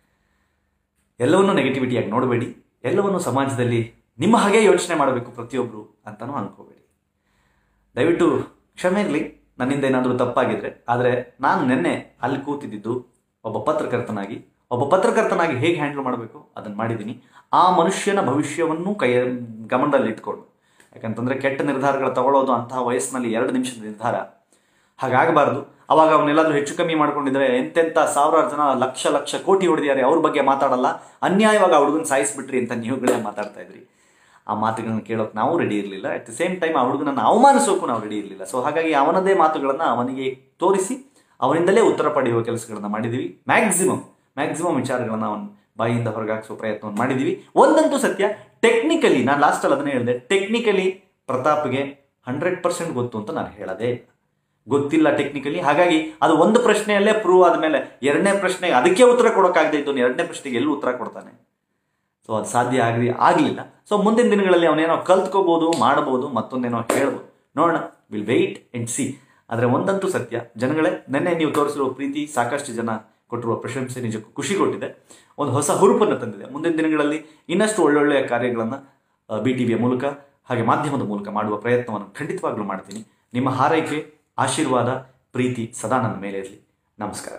ಎಲ್ಲವನ್ನೂ ನೆಗೆಟಿವಿಟಿಯಾಗಿ ನೋಡಬೇಡಿ ಎಲ್ಲವನ್ನೂ ಸಮಾಜದಲ್ಲಿ ನಿಮ್ಮ ಹಾಗೆ ಯೋಚನೆ ಮಾಡಬೇಕು ಪ್ರತಿಯೊಬ್ಬರು ಅಂತಲೂ ಅನ್ಕೋಬೇಡಿ ದಯವಿಟ್ಟು ಕ್ಷಮೆ ಇರಲಿ ನನ್ನಿಂದ ಏನಾದರೂ ತಪ್ಪಾಗಿದ್ರೆ ಆದರೆ ನಾನು ನಿನ್ನೆ ಅಲ್ಲಿ ಕೂತಿದ್ದು ಒಬ್ಬ ಪತ್ರಕರ್ತನಾಗಿ ಒಬ್ಬ ಪತ್ರಕರ್ತನಾಗಿ ಹೇಗೆ ಹ್ಯಾಂಡಲ್ ಮಾಡಬೇಕು ಅದನ್ನು ಮಾಡಿದ್ದೀನಿ ಆ ಮನುಷ್ಯನ ಭವಿಷ್ಯವನ್ನು ಕೈ ಗಮನದಲ್ಲಿ ಇಟ್ಕೊಂಡು ಯಾಕಂತಂದರೆ ಕೆಟ್ಟ ನಿರ್ಧಾರಗಳು ತಗೊಳ್ಳೋದು ಅಂತಹ ವಯಸ್ಸಿನಲ್ಲಿ ಎರಡು ನಿಮಿಷದ ನಿರ್ಧಾರ ಹಾಗಾಗಬಾರ್ದು ಅವಾಗ ಅವನ್ನೆಲ್ಲಾದ್ರೂ ಹೆಚ್ಚು ಕಮ್ಮಿ ಮಾಡ್ಕೊಂಡಿದ್ರೆ ಎಂತೆಂಥ ಸಾವಿರಾರು ಜನ ಲಕ್ಷ ಲಕ್ಷ ಕೋಟಿ ಹೊಡೆದಿದ್ದಾರೆ ಅವ್ರ ಬಗ್ಗೆ ಮಾತಾಡಲ್ಲ ಅನ್ಯಾಯವಾಗಿ ಆ ಹುಡುಗನ ಸಾಯಿಸ್ಬಿಟ್ರಿ ಅಂತ ನೀವುಗಳೇ ಮಾತಾಡ್ತಾ ಇದ್ರಿ ಆ ಮಾತುಗಳನ್ನ ಕೇಳೋಕೆ ನಾವು ರೆಡಿ ಇರಲಿಲ್ಲ ಅಟ್ ದ ಸೇಮ್ ಟೈಮ್ ಆ ಹುಡುಗನನ್ನು ಅವಮಾನಿಸೋಕ್ಕೂ ನಾವು ರೆಡಿ ಇರಲಿಲ್ಲ ಸೊ ಹಾಗಾಗಿ ಅವನದೇ ಮಾತುಗಳನ್ನು ಅವನಿಗೆ ತೋರಿಸಿ ಅವನಿಂದಲೇ ಉತ್ತರ ಪಡೆಯುವ ಕೆಲಸಗಳನ್ನು ಮಾಡಿದ್ದೀವಿ ಮ್ಯಾಕ್ಸಿಮಮ್ ಮ್ಯಾಕ್ಸಿಮಮ್ ವಿಚಾರಗಳನ್ನು ಅವನ ಬಾಯಿಯಿಂದ ಹೊರಗಾಕಿಸೋ ಪ್ರಯತ್ನವನ್ನು ಮಾಡಿದ್ದೀವಿ ಒಂದಂತೂ ಸತ್ಯ ಟೆಕ್ನಿಕಲಿ ನಾನು ಲಾಸ್ಟಲ್ಲಿ ಅದನ್ನೇ ಹೇಳಿದೆ ಟೆಕ್ನಿಕಲಿ ಪ್ರತಾಪ್ಗೆ ಹಂಡ್ರೆಡ್ ಪರ್ಸೆಂಟ್ ಗೊತ್ತು ಅಂತ ನಾನು ಹೇಳದೆ ಗೊತ್ತಿಲ್ಲ ಟೆಕ್ನಿಕಲಿ ಹಾಗಾಗಿ ಅದು ಒಂದು ಪ್ರಶ್ನೆಯಲ್ಲೇ ಪ್ರೂವ್ ಆದಮೇಲೆ ಎರಡನೇ ಪ್ರಶ್ನೆಗೆ ಅದಕ್ಕೆ ಉತ್ತರ ಕೊಡೋಕ್ಕಾಗದೇ ಇದ್ದು ಎರಡನೇ ಪ್ರಶ್ನೆಗೆ ಎಲ್ಲೂ ಉತ್ತರ ಕೊಡ್ತಾನೆ ಸೊ ಅದು ಸಾಧ್ಯ ಆಗಲಿ ಆಗಲಿಲ್ಲ ಸೊ ಮುಂದಿನ ದಿನಗಳಲ್ಲಿ ಅವನೇನೋ ಕಲ್ತ್ಕೋಬೋದು ಮಾಡ್ಬೋದು ಮತ್ತೊಂದೇನೋ ಹೇಳ್ಬೋದು ನೋಡೋಣ ವಿಲ್ ವೆಯ್ಟ್ ಆ್ಯಂಡ್ ಸಿ ಆದರೆ ಒಂದಂತೂ ಸತ್ಯ ಜನಗಳೇ ನೆನ್ನೆ ನೀವು ತೋರಿಸಿರೋ ಪ್ರೀತಿ ಸಾಕಷ್ಟು ಜನ ಕೊಟ್ಟಿರುವ ಪ್ರಶಂಸೆ ನಿಜಕ್ಕೂ ಖುಷಿ ಕೊಟ್ಟಿದೆ ಒಂದು ಹೊಸ ಹುರುಪನ್ನು ತಂದಿದೆ ಮುಂದಿನ ದಿನಗಳಲ್ಲಿ ಇನ್ನಷ್ಟು ಒಳ್ಳೊಳ್ಳೆಯ ಕಾರ್ಯಗಳನ್ನು ಬಿ ಟಿ ವಿಯ ಮೂಲಕ ಹಾಗೆ ಮಾಧ್ಯಮದ ಮೂಲಕ ಮಾಡುವ ಪ್ರಯತ್ನವನ್ನು ಖಂಡಿತವಾಗ್ಲೂ ಮಾಡ್ತೀನಿ ನಿಮ್ಮ ಹಾರೈಕೆ ಆಶೀರ್ವಾದ ಪ್ರೀತಿ ಸದಾ ನನ್ನ ಮೇಲೆ ಇರಲಿ ನಮಸ್ಕಾರ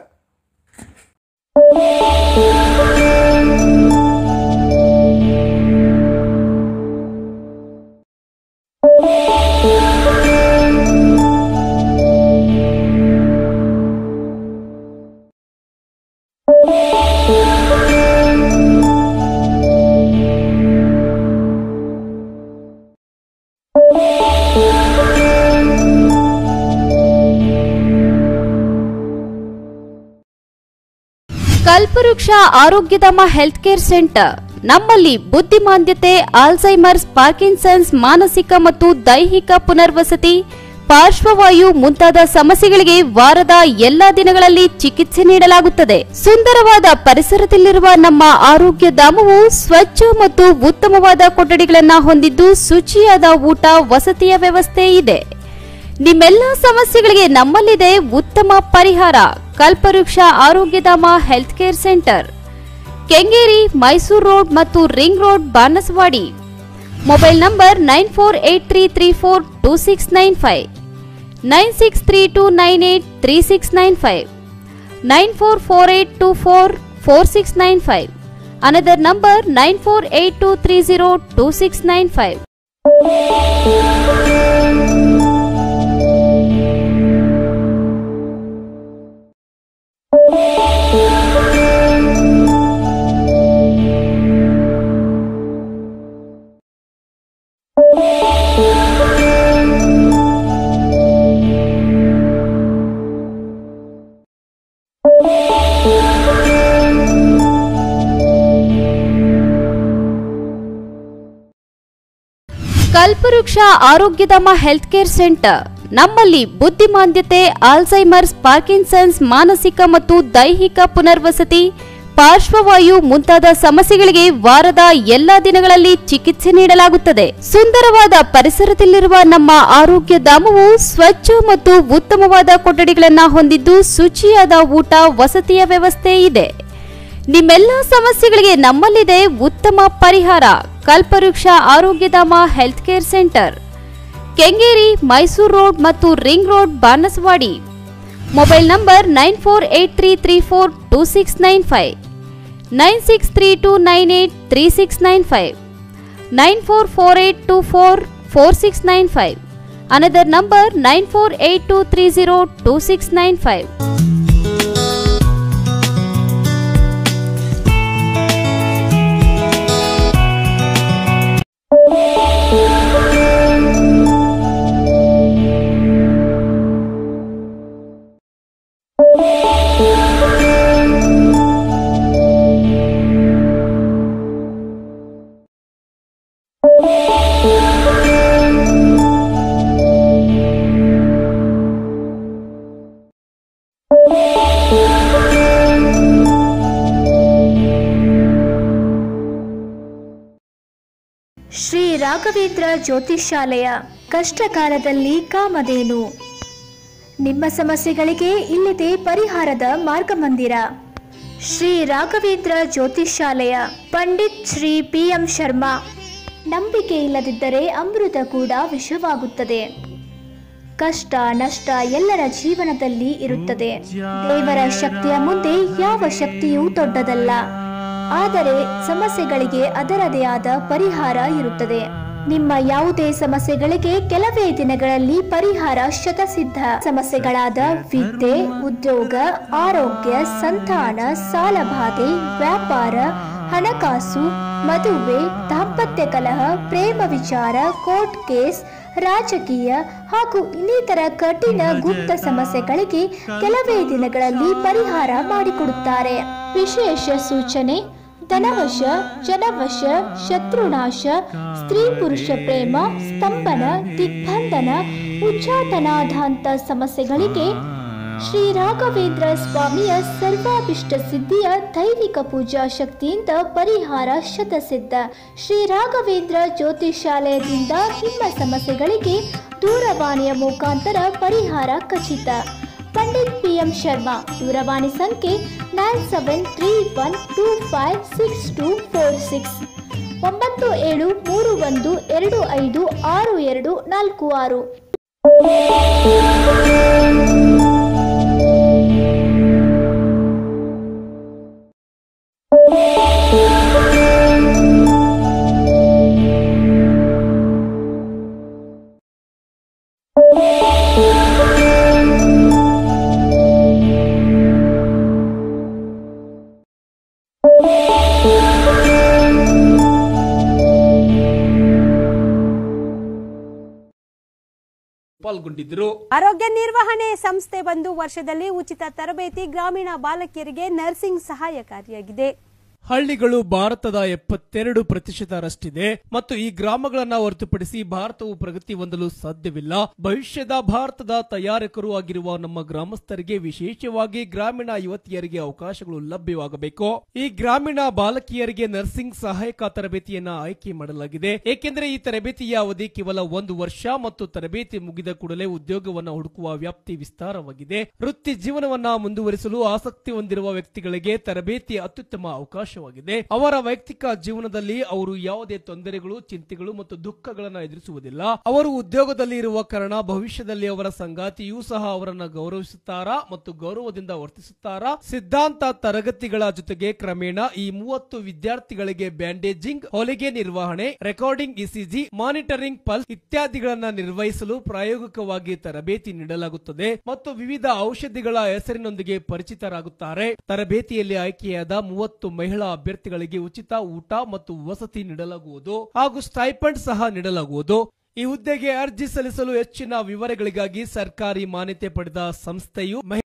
ಕಲ್ಪವೃಕ್ಷ ಆರೋಗ್ಯಧಾಮ ಹೆಲ್ತ್ ಕೇರ್ ಸೆಂಟರ್ ನಮ್ಮಲ್ಲಿ ಬುದ್ಧಿಮಾಂದ್ಯತೆ ಆಲ್ಝೈಮರ್ಸ್ ಪಾರ್ಕಿನ್ಸನ್ಸ್ ಮಾನಸಿಕ ಮತ್ತು ದೈಹಿಕ ಪುನರ್ವಸತಿ ಪಾರ್ಶ್ವವಾಯು ಮುಂತಾದ ಸಮಸ್ಯೆಗಳಿಗೆ ವಾರದ ಎಲ್ಲಾ ದಿನಗಳಲ್ಲಿ ಚಿಕಿತ್ಸೆ ನೀಡಲಾಗುತ್ತದೆ ಸುಂದರವಾದ ಪರಿಸರದಲ್ಲಿರುವ ನಮ್ಮ ಆರೋಗ್ಯ ಧಾಮವು ಸ್ವಚ್ಛ ಮತ್ತು ಉತ್ತಮವಾದ ಕೊಠಡಿಗಳನ್ನು ಹೊಂದಿದ್ದು ಶುಚಿಯಾದ ಊಟ ವಸತಿಯ ವ್ಯವಸ್ಥೆ ಇದೆ ನಿಮ್ಮೆಲ್ಲ ಸಮಸ್ಯೆಗಳಿಗೆ ನಮ್ಮಲ್ಲಿದೆ ಉತ್ತಮ ಪರಿಹಾರ Kalpavriksha Arogyadhama health care centre Kengeri Mysuru road ಮತ್ತು ring road Banasawadi mobile number nine four eight three three four two six nine five nine six three two nine eight three six nine five nine four four eight two four four six nine five another number nine four eight two three zero two six nine five Kalpavriksha Arogyadhama health care centre ನಮ್ಮಲ್ಲಿ ಬುದ್ಧಿಮಾಂದ್ಯತೆ ಆಲ್ಝೈಮರ್ಸ್ ಪಾರ್ಕಿನ್ಸನ್ಸ್ ಮಾನಸಿಕ ಮತ್ತು ದೈಹಿಕ ಪುನರ್ವಸತಿ ಪಾರ್ಶ್ವವಾಯು ಮುಂತಾದ ಸಮಸ್ಯೆಗಳಿಗೆ ವಾರದ ಎಲ್ಲಾ ದಿನಗಳಲ್ಲಿ ಚಿಕಿತ್ಸೆ ನೀಡಲಾಗುತ್ತದೆ ಸುಂದರವಾದ ಪರಿಸರದಲ್ಲಿರುವ ನಮ್ಮ ಆರೋಗ್ಯ ಧಾಮವು ಸ್ವಚ್ಛ ಮತ್ತು ಉತ್ತಮವಾದ ಕೊಠಡಿಗಳನ್ನು ಹೊಂದಿದ್ದು ಶುಚಿಯಾದ ಊಟ ವಸತಿಯ ವ್ಯವಸ್ಥೆ ಇದೆ ನಿಮ್ಮೆಲ್ಲ ಸಮಸ್ಯೆಗಳಿಗೆ ನಮ್ಮಲ್ಲಿದೆ ಉತ್ತಮ ಪರಿಹಾರ Kalpavriksha Arogyadhama health care centre Kengeri Mysuru road ಮತ್ತು ring road Banasawadi mobile number nine four eight three three four two six nine five nine six three two nine eight three six nine five nine four four eight two four four six nine five another number nine four eight two three zero two six nine five Shri Raghavendra Jyothishyalaya ಕಷ್ಟಕಾಲದಲ್ಲಿ ಕಾಮಧೇನು ನಿಮ್ಮ ಸಮಸ್ಯೆಗಳಿಗೆ ಇಲ್ಲಿದೆ ಪರಿಹಾರದ ಮಾರ್ಗಮಂದಿರ ಶ್ರೀ ರಾಘವೇಂದ್ರ ಜ್ಯೋತಿಷ್ಯಾಲಯ ಪಂಡಿತ್ ಶ್ರೀ ಪಿ ಎಂ ಶರ್ಮಾ ನಂಬಿಕೆ ಇಲ್ಲದಿದ್ದರೆ ಅಮೃತ ಕೂಡ ವಿಷವಾಗುತ್ತದೆ ಕಷ್ಟ ನಷ್ಟ ಎಲ್ಲರ ಜೀವನದಲ್ಲಿ ಇರುತ್ತದೆ ದೇವರ ಶಕ್ತಿಯ ಮುಂದೆ ಯಾವ ಶಕ್ತಿಯೂ ದೊಡ್ಡದಲ್ಲ ಆದರೆ ಸಮಸ್ಯೆಗಳಿಗೆ ಅದರದೇ ಆದ ಪರಿಹಾರ ಇರುತ್ತದೆ ನಿಮ್ಮ ಯಾವುದೇ ಸಮಸ್ಯೆಗಳಿಗೆ ಕೆಲವೇ ದಿನಗಳಲ್ಲಿ ಪರಿಹಾರ ಶತಸಿದ್ಧ ಸಮಸ್ಯೆಗಳಾದ ವಿದ್ಯೆ ಉದ್ಯೋಗ ಆರೋಗ್ಯ ಸಂತಾನ ಸಾಲಬಾಧೆ ವ್ಯಾಪಾರ ಹಣಕಾಸು ಮದುವೆ ದಾಂಪತ್ಯ ಕಲಹ ಪ್ರೇಮ ವಿಚಾರ ಕೋರ್ಟ್ ಕೇಸ್ ರಾಜಕೀಯ ಹಾಗೂ ಇನ್ನಿತರ ಕಠಿಣ ಗುಪ್ತ ಸಮಸ್ಯೆಗಳಿಗೆ ಕೆಲವೇ ದಿನಗಳಲ್ಲಿ ಪರಿಹಾರ ಮಾಡಿಕೊಡುತ್ತಾರೆ ವಿಶೇಷ ಸೂಚನೆ ಧನವಶ ಜನವಶ ಶತ್ರುನಾಶ ಸ್ತ್ರೀ ಪುರುಷ ಪ್ರೇಮ ಸ್ತಂಭನ ದಿಗ್ಬಂಧನ ಉಚ್ಚಾಟನಾಧಾಂತ ಸಮಸ್ಯೆಗಳಿಗೆ ಶ್ರೀ ರಾಘವೇಂದ್ರ ಸ್ವಾಮಿಯ ಸರ್ವಾಭಿಷ್ಟ ಸಿದ್ಧಿಯ ದೈವಿಕ ಪೂಜಾ ಶಕ್ತಿಯಿಂದ ಪರಿಹಾರ ಶತಸಿದ್ಧ ಶ್ರೀ ರಾಘವೇಂದ್ರ ಜ್ಯೋತಿಷಾಲಯದಿಂದ ನಿಮ್ಮ ಸಮಸ್ಯೆಗಳಿಗೆ ದೂರವಾಣಿಯ ಮುಖಾಂತರ ಪರಿಹಾರ ಖಚಿತ ಪಂಡಿತ್ ಪಿ ಎಂ ಶರ್ಮಾ ದೂರವಾಣಿ ಸಂಖ್ಯೆ nine seven three one two five six two four six ಒಂಬತ್ತು ಏಳು ಮೂರು ಒಂದು ಎರಡು ಐದು ಆರು ಎರಡು ನಾಲ್ಕು ಆರು ಪಾಲ್ಗೊಂಡಿದ್ದರು ಆರೋಗ್ಯ ನಿರ್ವಹಣೆ ಸಂಸ್ಥೆ ಬಂದು ವರ್ಷದಲ್ಲಿ ಉಚಿತ ತರಬೇತಿ ಗ್ರಾಮೀಣ ಬಾಲಕಿಯರಿಗೆ ನರ್ಸಿಂಗ್ ಸಹಾಯಕಾರಿಯಾಗಿದೆ ಹಳ್ಳಿಗಳು ಭಾರತದ ಎಪ್ಪತ್ತೆರಡು ಪ್ರತಿಶತರಷ್ಟಿದೆ ಮತ್ತು ಈ ಗ್ರಾಮಗಳನ್ನ ಹೊರತುಪಡಿಸಿ ಭಾರತವು ಪ್ರಗತಿ ಹೊಂದಲು ಸಾಧ್ಯವಿಲ್ಲ ಭವಿಷ್ಯದ ಭಾರತದ ತಯಾರಕರು ಆಗಿರುವ ನಮ್ಮ ಗ್ರಾಮಸ್ಥರಿಗೆ ವಿಶೇಷವಾಗಿ ಗ್ರಾಮೀಣ ಯುವತಿಯರಿಗೆ ಅವಕಾಶಗಳು ಲಭ್ಯವಾಗಬೇಕು ಈ ಗ್ರಾಮೀಣ ಬಾಲಕಿಯರಿಗೆ ನರ್ಸಿಂಗ್ ಸಹಾಯಕ ತರಬೇತಿಯನ್ನ ಆಯ್ಕೆ ಮಾಡಲಾಗಿದೆ ಏಕೆಂದರೆ ಈ ತರಬೇತಿಯ ಅವಧಿ ಕೇವಲ ಒಂದು ವರ್ಷ ಮತ್ತು ತರಬೇತಿ ಮುಗಿದ ಕೂಡಲೇ ಉದ್ಯೋಗವನ್ನ ಹುಡುಕುವ ವ್ಯಾಪ್ತಿ ವಿಸ್ತಾರವಾಗಿದೆ ವೃತ್ತಿ ಜೀವನವನ್ನ ಮುಂದುವರಿಸಲು ಆಸಕ್ತಿ ಹೊಂದಿರುವ ವ್ಯಕ್ತಿಗಳಿಗೆ ತರಬೇತಿ ಅತ್ಯುತ್ತಮ ಅವಕಾಶವಾಗಿದೆ ಅವರ ವೈಯಕ್ತಿಕ ಜೀವನದಲ್ಲಿ ಅವರು ಯಾವುದೇ ತೊಂದರೆಗಳು ಚಿಂತೆಗಳು ಮತ್ತು ದುಃಖಗಳನ್ನ ಎದುರಿಸುವುದಿಲ್ಲ ಅವರು ಉದ್ಯೋಗದಲ್ಲಿ ಇರುವ ಕಾರಣ ಭವಿಷ್ಯದಲ್ಲಿ ಅವರ ಸಂಗಾತಿಯೂ ಸಹ ಅವರನ್ನ ಗೌರವಿಸುತ್ತಾರಾ ಮತ್ತು ಗೌರವದಿಂದ ವರ್ತಿಸುತ್ತಾರಾ ಸಿದ್ಧಾಂತ ತರಗತಿಗಳ ಜೊತೆಗೆ ಕ್ರಮೇಣ ಈ ಮೂವತ್ತು ವಿದ್ಯಾರ್ಥಿಗಳಿಗೆ ಬ್ಯಾಂಡೇಜಿಂಗ್ ಹೊಲಿಗೆ ನಿರ್ವಹಣೆ ರೆಕಾರ್ಡಿಂಗ್ ಇಸಿಜಿ ಮಾನಿಟರಿಂಗ್ ಪಲ್ಸ್ ಇತ್ಯಾದಿಗಳನ್ನ ನಿರ್ವಹಿಸಲು ಪ್ರಾಯೋಗಿಕವಾಗಿ ತರಬೇತಿ ನೀಡಲಾಗುತ್ತದೆ ಮತ್ತು ವಿವಿಧ ಔಷಧಿಗಳ ಹೆಸರಿನೊಂದಿಗೆ ಪರಿಚಿತರಾಗುತ್ತಾರೆ ತರಬೇತಿಯಲ್ಲಿ ಆಯ್ಕೆಯಾದ ಮೂವತ್ತು ಮಹಿಳಾ ಅಭ್ಯರ್ಥಿಗಳಿಗೆ ಉಚಿತ ಊಟ ಮತ್ತು ವಸತಿ ನೀಡಲಾಗುವುದು ಹಾಗೂ ಸ್ಟೈಪಂಡ್ ಸಹ ನೀಡಲಾಗುವುದು ಈ ಹುದ್ದೆಗೆ ಅರ್ಜಿ ಸಲ್ಲಿಸಲು ಹೆಚ್ಚಿನ ವಿವರಗಳಿಗಾಗಿ ಸರ್ಕಾರಿ ಮಾನ್ಯತೆ ಪಡೆದ ಸಂಸ್ಥೆಯು